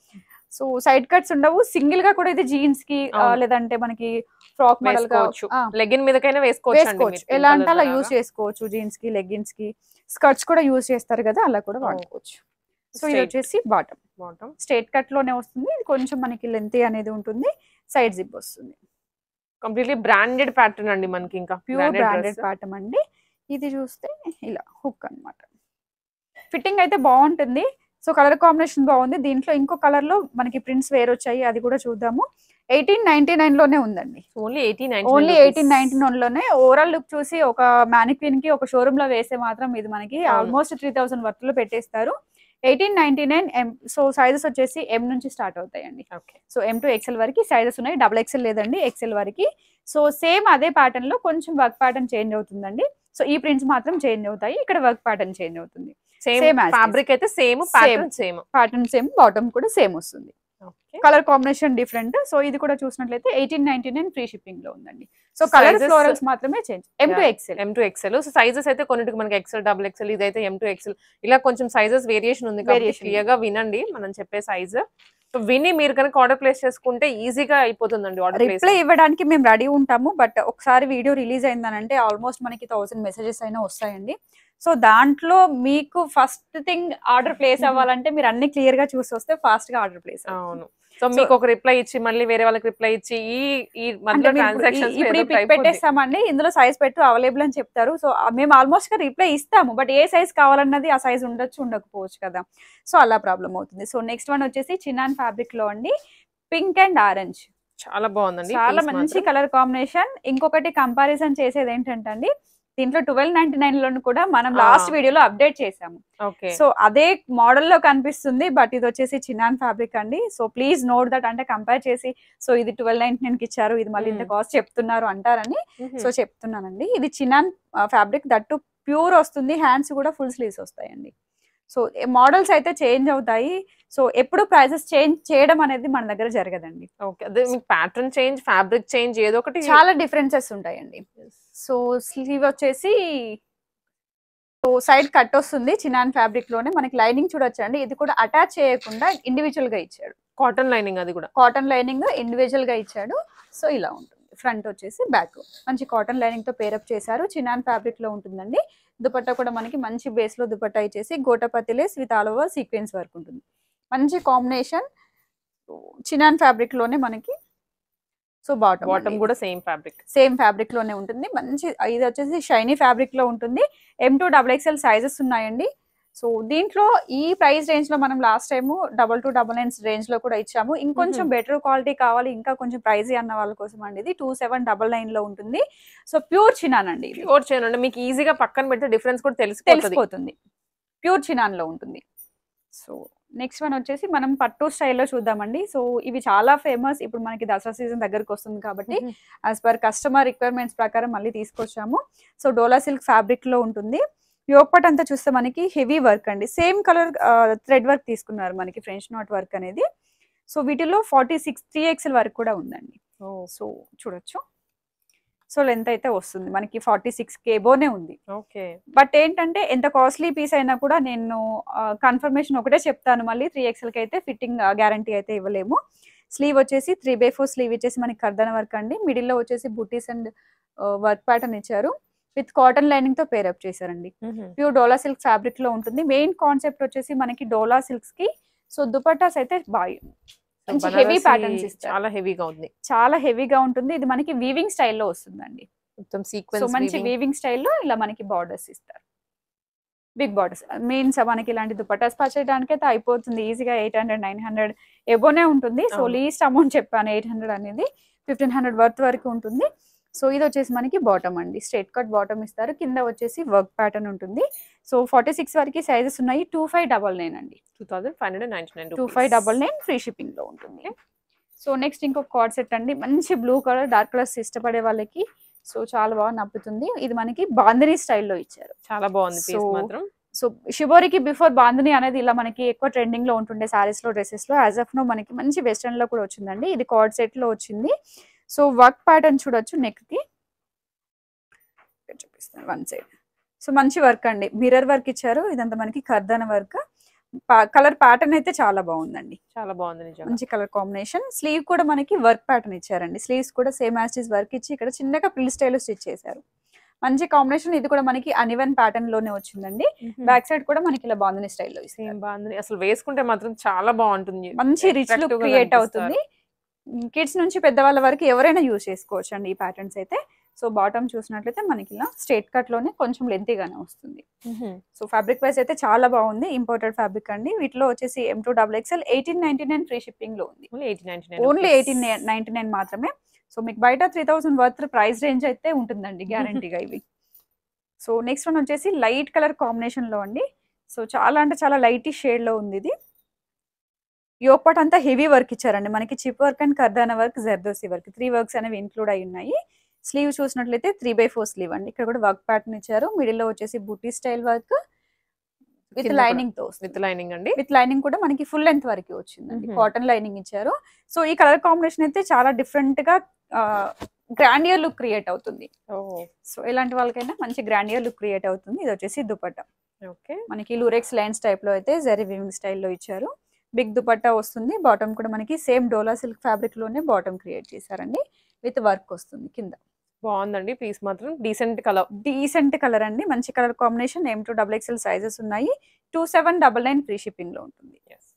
Speaker 2: సో సైడ్ కట్స్ ఉండవు సింగిల్ గా కూడా ఇది జీన్స్ కి ఆ,
Speaker 1: అవును.
Speaker 2: లేదంటే మనకి ఫ్రాక్ మోడల్ గా
Speaker 1: వేసుకోవచ్చు
Speaker 2: ఆ,
Speaker 1: లెగిన్ మీదకైనా వేసుకోవచ్చు అండి
Speaker 2: వేసుకోవచ్చు
Speaker 1: మీరు
Speaker 2: ఎలా
Speaker 1: pink
Speaker 2: అంటే అలా
Speaker 1: colour
Speaker 2: యూజ్
Speaker 1: లాగా.
Speaker 2: చేసుకోవచ్చు జీన్స్ కి లెగ్గిన్స్ కి స్కర్ట్స్ కూడా యూజ్ చేస్తారు కదా అలా కూడా
Speaker 1: Oh.
Speaker 2: వాడుకోవచ్చు సో ఇది
Speaker 1: Straight.
Speaker 2: వచ్చేసి బాటమ్
Speaker 1: Bottom.
Speaker 2: స్ట్రేట్ కట్ లోనే వస్తుంది ఇది కొంచెం మనకి లెంత్ అనేది ఉంటుంది సైడ్ జిప్ వస్తుంది
Speaker 1: కంప్లీట్లీ బ్రాండెడ్ ప్యాటర్న్ అండి మనకి ఇంకా
Speaker 2: ప్యూర్ బ్రాండెడ్ ప్యాటర్న్ అండి ఇది చూస్తే ఇలా హుక్ అన్నమాట ఫిట్టింగ్ అయితే బాగుంటుంది సో కలర్ కాంబినేషన్ బాగుంది దీంట్లో ఇంకో కలర్ లో మనకి ప్రింట్స్ వేరు వచ్చాయి అది కూడా చూద్దాము ఎయిటీన్ నైన్టీ నైన్ లోనే ఉందండి
Speaker 1: only eighty
Speaker 2: only eighteen ninety nine లోనే ఓవరాల్ లుక్ చూసి ఒక మ్యానిక్విన్ కి ఒక షోరూమ్ లో వేస్తే మాత్రం ఇది మనకి
Speaker 1: అవును.
Speaker 2: ఆల్మోస్ట్ త్రీ థౌసండ్ వర్త్ లో పెట్టేస్తారు eighteen ninety nine M so sizes వచ్చేసి ఎం నుంచి స్టార్ట్ అవుతాయండి
Speaker 1: okay
Speaker 2: so M to XL వరకు సైజెస్ ఉన్నాయి డబుల్ ఎక్సెల్ లేదండి ఎక్సెల్ వరకు సో సేమ్ అదే ప్యాటర్న్ లో కొంచెం వర్క్ ప్యాటర్న్ చేంజ్ అవుతుందండి సో ఈ ప్రింట్స్ మాత్రం చేంజ్ అవుతాయి ఇక్కడ వర్క్ ప్యాటర్న్ చేంజ్ అవుతుంది
Speaker 1: same
Speaker 2: Same as it is.
Speaker 1: Fabric అయితే same pattern same
Speaker 2: pattern same bottom కూడా సేమ్ వస్తుంది
Speaker 1: okay
Speaker 2: colour combination different so ఇది కూడా చూసినట్లయితే eighteen ninety nine free shipping లో ఉందండి సో కలర్
Speaker 1: Sizes-
Speaker 2: ఫ్లోరల్స్ మాత్రమే change M to
Speaker 1: Yeah.
Speaker 2: XL
Speaker 1: M to XL so sizes అయితే కొన్నిటికి మనకి ఎక్సెల్ డబుల్ ఎక్సెల్ ఇదైతే ఎం టు ఎక్సెల్ ఇలా కొంచెం సైజెస్ వేరియేషన్ ఉంది కాబట్టి
Speaker 2: Variation
Speaker 1: క్లియర్ గా వినండి మనం చెప్పే సైజ్ సో విని మీరు కనుక ఆర్డర్ ప్లేస్ చేసుకుంటే ఈజీగా అయిపోతుందండి ఆర్డర్ ప్లేస్
Speaker 2: రిప్లై ఇవ్వడానికి మేము రెడీ ఉంటాము బట్ ఒకసారి వీడియో రిలీజ్ అయిందనంటే ఆల్మోస్ట్ మనకి థౌసండ్ మెసేజెస్ అయినా వస్తాయండి సో దాంట్లో మీకు first thing order place
Speaker 1: Mhm.
Speaker 2: అవ్వాలంటే మీరు అన్ని క్లియర్ గా చూసి వస్తే ఫాస్ట్ గా ఆర్డర్ ప్లేస్
Speaker 1: అవును సో మీకు ఒక రిప్లై ఇచ్చి మళ్ళీ వేరే వాళ్ళకి రిప్లై ఇచ్చి ఈ ఈ మధ్యలో ట్రాన్సాక్షన్స్
Speaker 2: ఇప్పుడు ఈ పిక్ పెట్టేస్తామండి ఇందులో సైజ్ పెట్టు అవైలబుల్ అని చెప్తారు సో మేము ఆల్మోస్ట్ గా రిప్లై ఇస్తాము బట్ ఏ సైజ్ కావాలన్నది ఆ సైజ్ ఉండొచ్చు ఉండకపోవచ్చు కదా సో అలా ప్రాబ్లం అవుతుంది సో నెక్స్ట్ వన్ వచ్చేసి చిన్నాన్ ఫ్యాబ్రిక్ లో అండి పింక్ అండ్ ఆరెంజ్
Speaker 1: చాలా బాగుందండి
Speaker 2: చాలా
Speaker 1: piece
Speaker 2: మంచి
Speaker 1: మాత్రం.
Speaker 2: కలర్ కాంబినేషన్ ఇంకొకటి కంపారిజన్ చేసేది ఏంటంటే అండి దీంట్లో ట్వెల్వ్ నైన్టీ నైన్ లో కూడా మనం
Speaker 1: ఆ.
Speaker 2: లాస్ట్ వీడియోలో అప్డేట్ చేసాము
Speaker 1: ఓకే
Speaker 2: సో అదే మోడల్ లో కనిపిస్తుంది బట్ ఇది వచ్చేసి చిన్నాన్ ఫ్యాబ్రిక్ అండి సో ప్లీజ్ నోట్ దట్ అంటే కంపేర్ చేసి సో ఇది ట్వెల్వ్ నైన్టీ నైన్ కి ఇచ్చారు ఇది మళ్ళీ ఇంత
Speaker 1: Hmm.
Speaker 2: కాస్ట్ చెప్తున్నారు అంటారని
Speaker 1: మ్మ్.
Speaker 2: సో చెప్తున్నానండి ఇది చిన్నాన్ ఫ్యాబ్రిక్ దట్టు ప్యూర్ వస్తుంది హ్యాండ్స్ కూడా ఫుల్ స్లీవ్స్ వస్తాయండి సో మోడల్స్ అయితే చేంజ్ అవుతాయి సో ఎప్పుడు ప్రైసెస్ చేంజ్ చేయడం అనేది మన దగ్గర జరగదండి
Speaker 1: ఓకే అదే మీకు ప్యాటర్న్ చేంజ్ ఫ్యాబ్రిక్ చేంజ్ ఏదో ఒకటి
Speaker 2: చాలా డిఫరెన్సెస్ ఉంటాయండి సో స్లీవ్ వచ్చేసి సో సైడ్ కట్ వస్తుంది చినాన్ ఫ్యాబ్రిక్ లోనే మనకి లైనింగ్ చూడొచ్చండి ఇది కూడా అటాచ్ చేయకుండా ఇండివిజువల్ గా ఇచ్చాడు
Speaker 1: కాటన్ లైనింగ్ అది కూడా
Speaker 2: కాటన్ లైనింగ్ ఇండివిజువల్ గా ఇచ్చాడు సో ఇలా ఉంటుంది ఫ్రంట్ వచ్చేసి బ్యాక్ మంచి కాటన్ లైనింగ్ తో పేరప్ చేశారు చినాన్ ఫ్యాబ్రిక్ లో ఉంటుందండి దుపట్టా కూడా మనకి మంచి బేస్ లో దుపట్టా ఇచ్చేసి గోటపతి lace with all over sequence work ఉంటుంది మంచి కాంబినేషన్ చినాన్ ఫ్యాబ్రిక్ లోనే మనకి సో బాటమ్
Speaker 1: బాటమ్ కూడా సేమ్ ఫ్యాబ్రిక్
Speaker 2: సేమ్ ఫ్యాబ్రిక్ లోనే ఉంటుంది మంచి ఇది వచ్చేసి షైనీ ఫ్యాబ్రిక్ లో ఉంటుంది M two double XL sizes ఉన్నాయండి సో దీంట్లో ఈ ప్రైస్ రేంజ్ లో మనం last time double two double nine range లో కూడా ఇచ్చాము ఇంకొంచెం
Speaker 1: Mhm.
Speaker 2: బెటర్ క్వాలిటీ కావాలి ఇంకా కొంచెం ప్రైజ్ అన్న వాళ్ళ కోసం అండి ఇది టూ సెవెన్ డబల్ నైన్ లో ఉంటుంది సో ప్యూర్ చినాన్ అండి ఇది
Speaker 1: ప్యూర్ చేయండి మీకు ఈజీగా పక్కన పెడితే డిఫరెన్స్ కూడా తెలిసిపోతుంది
Speaker 2: తెలిసిపోతుంది ప్యూర్ చినాన్ లో ఉంటుంది సో నెక్స్ట్ వన్ వచ్చేసి మనం పట్టు స్టైల్లో చూద్దామండి సో ఇవి చాలా ఫేమస్ ఇప్పుడు మనకి దసరా సీజన్ దగ్గరకు వస్తుంది కాబట్టి
Speaker 1: మ్మ్.
Speaker 2: యాజ్ పర్ కస్టమర్ రిక్వైర్మెంట్స్ ప్రకారం మళ్ళీ తీసుకొచ్చాము సో డోలా సిల్క్ ఫ్యాబ్రిక్ లో ఉంటుంది యోగపట్ అంతా చూస్తే మనకి హెవీ వర్క్ అండి సేమ్ కలర్ థ్రెడ్ వర్క్ తీసుకున్నారు మనకి ఫ్రెంచ్ నాట్ వర్క్ అనేది సో వీటిలో ఫార్టీ సిక్స్ త్రీ ఎక్స్ఎల్ వరకు కూడా ఉందండి సో చూడొచ్చు సో లెంత్ అయితే వస్తుంది మనకి ఫార్టీ సిక్స్ కేబోనే ఉంది
Speaker 1: ఓకే
Speaker 2: బట్ ఏంటంటే ఎంత కాస్ట్లీ పీస్ అయినా కూడా నేను కన్ఫర్మేషన్ ఒకటే చెప్తాను మళ్ళీ త్రీ ఎక్స్ఎల్కి అయితే ఫిట్టింగ్ గ్యారంటీ అయితే ఇవ్వలేము స్లీవ్ వచ్చేసి త్రీ బై ఫోర్ స్లీవ్ ఇచ్చేసి మనకి కర్దన వర్క్ అండి మిడిల్లో వచ్చేసి బుటీస్ అండ్ వర్క్ ప్యాటర్న్ ఇచ్చారు విత్ కాటన్ లైనింగ్ తో పేరప్ చేశారండి ప్యూర్ డోలా సిల్క్ ఫ్యాబ్రిక్ లో ఉంటుంది మెయిన్ కాన్సెప్ట్ వచ్చేసి మనకి డోలా సిల్క్స్ కి సో దుపట్టాస్ అయితే బాగా మంచి heavy patterns ఇస్తారు.
Speaker 1: చాలా హెవీగా ఉంది
Speaker 2: చాలా హెవీగా ఉంటుంది ఇది మనకి వీవింగ్ స్టైల్లో వస్తుందండి
Speaker 1: మొత్తం
Speaker 2: సో
Speaker 1: సీక్వెన్స్
Speaker 2: మంచి వీవింగ్ స్టైల్లో ఇలా మనకి బార్డర్స్ ఇస్తారు బిగ్ బార్డర్స్ మీన్స్ మనకి ఇలాంటి దుపట్టాస్ పర్చేయడానికి అయితే అయిపోతుంది ఈజీగా ఎయిట్ హండ్రెడ్ నైన్ హండ్రెడ్ ఎబోనే ఉంటుంది సో
Speaker 1: అవును.
Speaker 2: లీస్ట్ అమౌంట్ చెప్పాను ఎయిట్ హండ్రెడ్ అనేది ఫిఫ్టీన్ హండ్రెడ్ వర్త్ వరకు ఉంటుంది సో ఇది వచ్చేసి మనకి బాటమ్ అండి స్ట్రైట్ కట్ బాటమ్ ఇస్తారు కింద వచ్చేసి వర్క్ ప్యాటర్న్ ఉంటుంది సో ఫార్టీ సిక్స్ వరకు సైజెస్ ఉన్నాయి టూ ఫైవ్ డబల్ నైన్ అండి
Speaker 1: two thousand five hundred ninety nine
Speaker 2: two five double nine free shipping లో ఉంటుంది సో నెక్స్ట్ ఇంకొక కార్డ్ సెట్ అండి మంచి బ్లూ కలర్ డార్క్ కలర్స్ ఇష్టపడే వాళ్ళకి సో చాలా బాగా నప్పుతుంది ఇది మనకి బాందిని స్టైల్లో ఇచ్చారు
Speaker 1: చాలా బాగుంది పీస్
Speaker 2: So,
Speaker 1: మాత్రం
Speaker 2: సో షిబోరికి బిఫోర్ బాందిని అనేది ఇలా మనకి ఎక్కువ ట్రెండింగ్ లో ఉంటుండే సారీస్ లో డ్రెస్సెస్ లో యాజ్ ఆఫ్ నో మనకి మంచి వెస్టర్న్ లో కూడా వచ్చిందండి ఇది కార్డ్ సెట్ లో వచ్చింది సో వర్క్ ప్యాటర్న్ చూడొచ్చు నెక్ కి ఇక్కడ చూపిస్తాను వన్ సైడ్ సో మంచి వర్క్ అండి మిర్రర్ వర్క్ ఇచ్చారు ఇదంతా మనకి కర్దన వర్క్ కలర్ ప్యాటర్న్ అయితే చాలా బాగుందండి
Speaker 1: చాలా బాగుంది నిజంగా
Speaker 2: మంచి కలర్ కాంబినేషన్ స్లీవ్ కూడా మనకి వర్క్ ప్యాటర్న్ ఇచ్చారండి స్లీవ్స్ కూడా సేమ్ యాస్టీస్ వర్క్ ఇచ్చి ఇక్కడ చిన్నగా ప్రిల్ స్టైల్ స్టిచ్ చేశారు మంచి కాంబినేషన్ ఇది కూడా మనకి అనివన్ ప్యాటర్న్ లోనే వచ్చిందండి బ్యాక్ సైడ్ కూడా మనకి ఇలా బాగుంది స్టైల్లో
Speaker 1: సేమ్ బాగుంది అసలు వేసుకుంటే మాత్రం చాలా బాగుంటుంది
Speaker 2: మంచి రిచ్ లుక్
Speaker 1: Attractive గా
Speaker 2: క్రియేట్
Speaker 1: కనిపిస్తారు.
Speaker 2: అవుతుంది కిడ్స్ నుంచి పెద్దవాళ్ళ వరకు ఎవరైనా యూజ్ చేసుకోవచ్చు అండి ఈ ప్యాటర్న్స్ అయితే సో బాటమ్ చూసినట్లయితే మనకి ఇలా స్ట్రేట్ కట్ లోనే కొంచెం లెంతీగానే వస్తుంది సో ఫ్యాబ్రిక్ వైస్ అయితే చాలా బాగుంది ఇంపోర్టెడ్ ఫ్యాబ్రిక్ అండి వీటిలో వచ్చేసి M two double XL eighteen ninety nine free shipping లో ఉంది
Speaker 1: only eighty ninety
Speaker 2: only eighteen ninety nine మాత్రమే సో మీకు బయట three thousand worth price range అయితే ఉంటుందండి గ్యారంటీగా ఇవి సో నెక్స్ట్ వన్ వచ్చేసి లైట్ కలర్ కాంబినేషన్ లో అండి సో చాలా అంటే చాలా లైట్ షేడ్ లో ఉంది ఇది యోపాట్ అంతా హెవీ వర్క్ ఇచ్చారండి మనకి చిప్ వర్క్ అండ్ కర్దానా work zardozi work three works అనేవి ఇంక్లూడ్ అయి ఉన్నాయి స్లీవ్ చూసినట్లయితే త్రీ బై ఫోర్ స్లీవ్ అండి ఇక్కడ కూడా వర్క్ ప్యాటర్న్ ఇచ్చారు మిడిల్ లో వచ్చేసి బుట్టి స్టైల్ వర్క్ విత్
Speaker 1: కింద
Speaker 2: లైనింగ్ తో
Speaker 1: విత్ లైనింగ్ అండి
Speaker 2: విత్ లైనింగ్ కూడా మనకి ఫుల్ లెంత్ వరకు వచ్చిందండి
Speaker 1: Mhm.
Speaker 2: కాటన్ లైనింగ్ ఇచ్చారు సో ఈ కలర్ కాంబినేషన్ అయితే చాలా డిఫరెంట్ గా గ్రాండియర్ లుక్ క్రియేట్ అవుతుంది సో ఇలాంటి వాళ్ళకైనా మంచి గ్రాండియర్ లుక్ క్రియేట్ అవుతుంది ఇది వచ్చేసి దుపట్టా
Speaker 1: ఓకే
Speaker 2: మనకి లూరెక్స్ లైన్స్ టైప్ లో అయితే జరీ వివింగ్ స్టైల్లో ఇచ్చారు బిగ్ దుపట్టా వస్తుంది బాటమ్ కూడా మనకి సేమ్ డోలా సిల్క్ ఫ్యాబ్రిక్ లోనే బాటమ్ క్రియేట్ చేశారండి విత్ వర్క్ వస్తుంది కింద
Speaker 1: బాగుందండి పీస్ మాత్రం డీసెంట్ కలర్
Speaker 2: డీసెంట్ కలర్ అండి మంచి colour combination M two double XL sizes ఉన్నాయి two seven double nine free shipping లో ఉంటుంది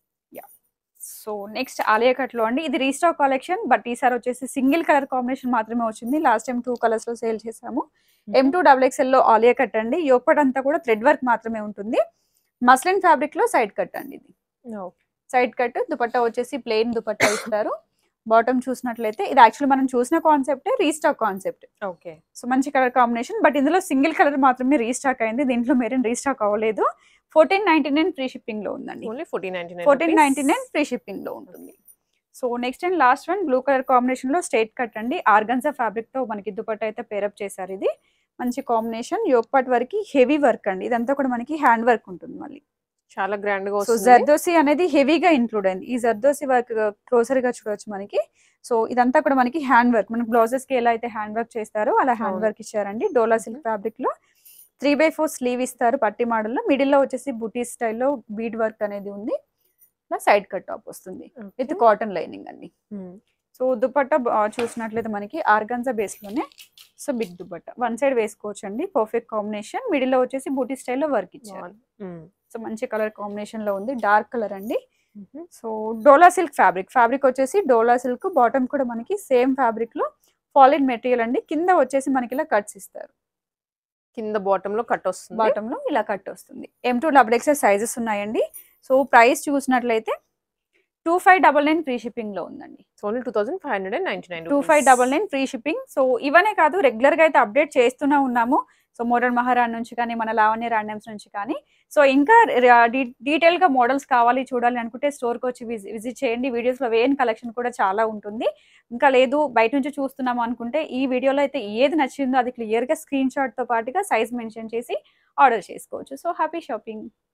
Speaker 2: సో నెక్స్ట్ ఆలియా కట్ లో అండి ఇది రీస్టాక్ కలెక్షన్ బట్ ఈసారి వచ్చేసి సింగిల్ కలర్ కాంబినేషన్ మాత్రమే వచ్చింది లాస్ట్ టైం టూ కలర్స్ లో సేల్ చేసాము ఎం టూ డబుల్ ఎక్స్ఎల్ లో ఆలియా కట్ అండి యోపట్ అంతా కూడా థ్రెడ్ వర్క్ మాత్రమే ఉంటుంది మస్లిన్ ఫ్యాబ్రిక్ లో సైడ్ కట్ అండి ఇది సైడ్ కట్ దుపట్టా వచ్చేసి ప్లెయిన్ దుపట్టా ఇస్తారు బాటమ్ చూసినట్లయితే ఇది యాక్చువల్లీ మనం చూసిన concept restock concept
Speaker 1: okay
Speaker 2: so మంచి కలర్ కాంబినేషన్ బట్ ఇందులో సింగిల్ కలర్ మాత్రమే రీస్టాక్ అయింది దీంట్లో మెరీన్ రీస్టాక్ అవ్వలేదు fourteen ninety nine free shipping లో ఉందండి
Speaker 1: only fourteen ninety nine
Speaker 2: fourteen ninety nine free shipping లో ఉంటుంది so next and last one blue colour combination లో స్ట్రైట్ కట్ అండి ఆర్గన్జా ఫ్యాబ్రిక్ తో మనకి దుపట్టా అయితే పేరప్ చేశారు ఇది మంచి కాంబినేషన్ యోగపాట్ వరకు హెవీ వర్క్ అండి ఇదంతా కూడా మనకి హ్యాండ్ వర్క్ ఉంటుంది మళ్ళీ
Speaker 1: చాలా గ్రాండ్ గా
Speaker 2: సో
Speaker 1: వస్తుంది
Speaker 2: జర్దోసి అనేది హెవీగా ఇంక్లూడ్ అయింది ఈ జర్దోసి వర్క్ క్లోజర్ గా చూడొచ్చు మనకి సో ఇదంతా కూడా మనకి హ్యాండ్ వర్క్ మనకి బ్లౌజెస్ కి ఎలా అయితే హ్యాండ్ వర్క్ చేస్తారో అలా హ్యాండ్
Speaker 1: అవును.
Speaker 2: వర్క్ ఇచ్చారండి డోలా సిల్క్ ఫ్యాబ్రిక్ లో త్రీ బై ఫోర్ స్లీవ్ ఇస్తారు పట్టి మోడల్ లో మిడిల్ లో వచ్చేసి బుటీ స్టైల్లో బీడ్ వర్క్ అనేది ఉంది ఇలా సైడ్ కట్ టాప్ వస్తుంది విత్ కాటన్ లైనింగ్ అండి సో దుపట్టా బ- చూసినట్లయితే మనకి ఆర్గన్జా బేస్ లోనే so big dupatta one side వేసుకోవచ్చు అండి పర్ఫెక్ట్ కాంబినేషన్ మిడిల్ లో వచ్చేసి బూటీ స్టైల్లో వర్క్ ఇచ్చారు సో మంచి కలర్ కాంబినేషన్ లో ఉంది డార్క్ కలర్ అండి so dola silk fabric fabric వచ్చేసి డోలా సిల్క్ బాటమ్ కూడా మనకి సేమ్ ఫ్యాబ్రిక్ లో ఫాలిడ్ మెటీరియల్ అండి కింద వచ్చేసి మనకి ఇలా కట్స్ ఇస్తారు
Speaker 1: కింద బాటమ్ లో కట్ వస్తుంది
Speaker 2: బాటమ్ లో ఇలా కట్ వస్తుంది M two double XL sizes ఉన్నాయండి సో ప్రైస్ చూసినట్లయితే two five double nine free shipping లో ఉందండి
Speaker 1: only two thousand five hundred and ninety nine
Speaker 2: two five double nine free shipping so ఇవనే కాదు రెగ్యులర్ గా అయితే అప్డేట్ చేస్తూనే ఉన్నాము సో మోడల్ మహారాణ్ నుంచి కానీ మన లావణ్య ర్యాండమ్స్ నుంచి కానీ సో ఇంకా డీటెయిల్ గా మోడల్స్ కావాలి చూడాలి అనుకుంటే స్టోర్ కి వచ్చి విజిట్ చేయండి వీడియోస్ లో వేయని కలెక్షన్ కూడా చాలా ఉంటుంది ఇంకా లేదు బయట నుంచి చూస్తున్నాము అనుకుంటే ఈ వీడియోలో అయితే ఏది నచ్చిందో అది క్లియర్ గా స్క్రీన్ షాట్ తో పాటుగా సైజ్ మెన్షన్ చేసి ఆర్డర్ చేసుకోవచ్చు సో హ్యాపీ షాపింగ్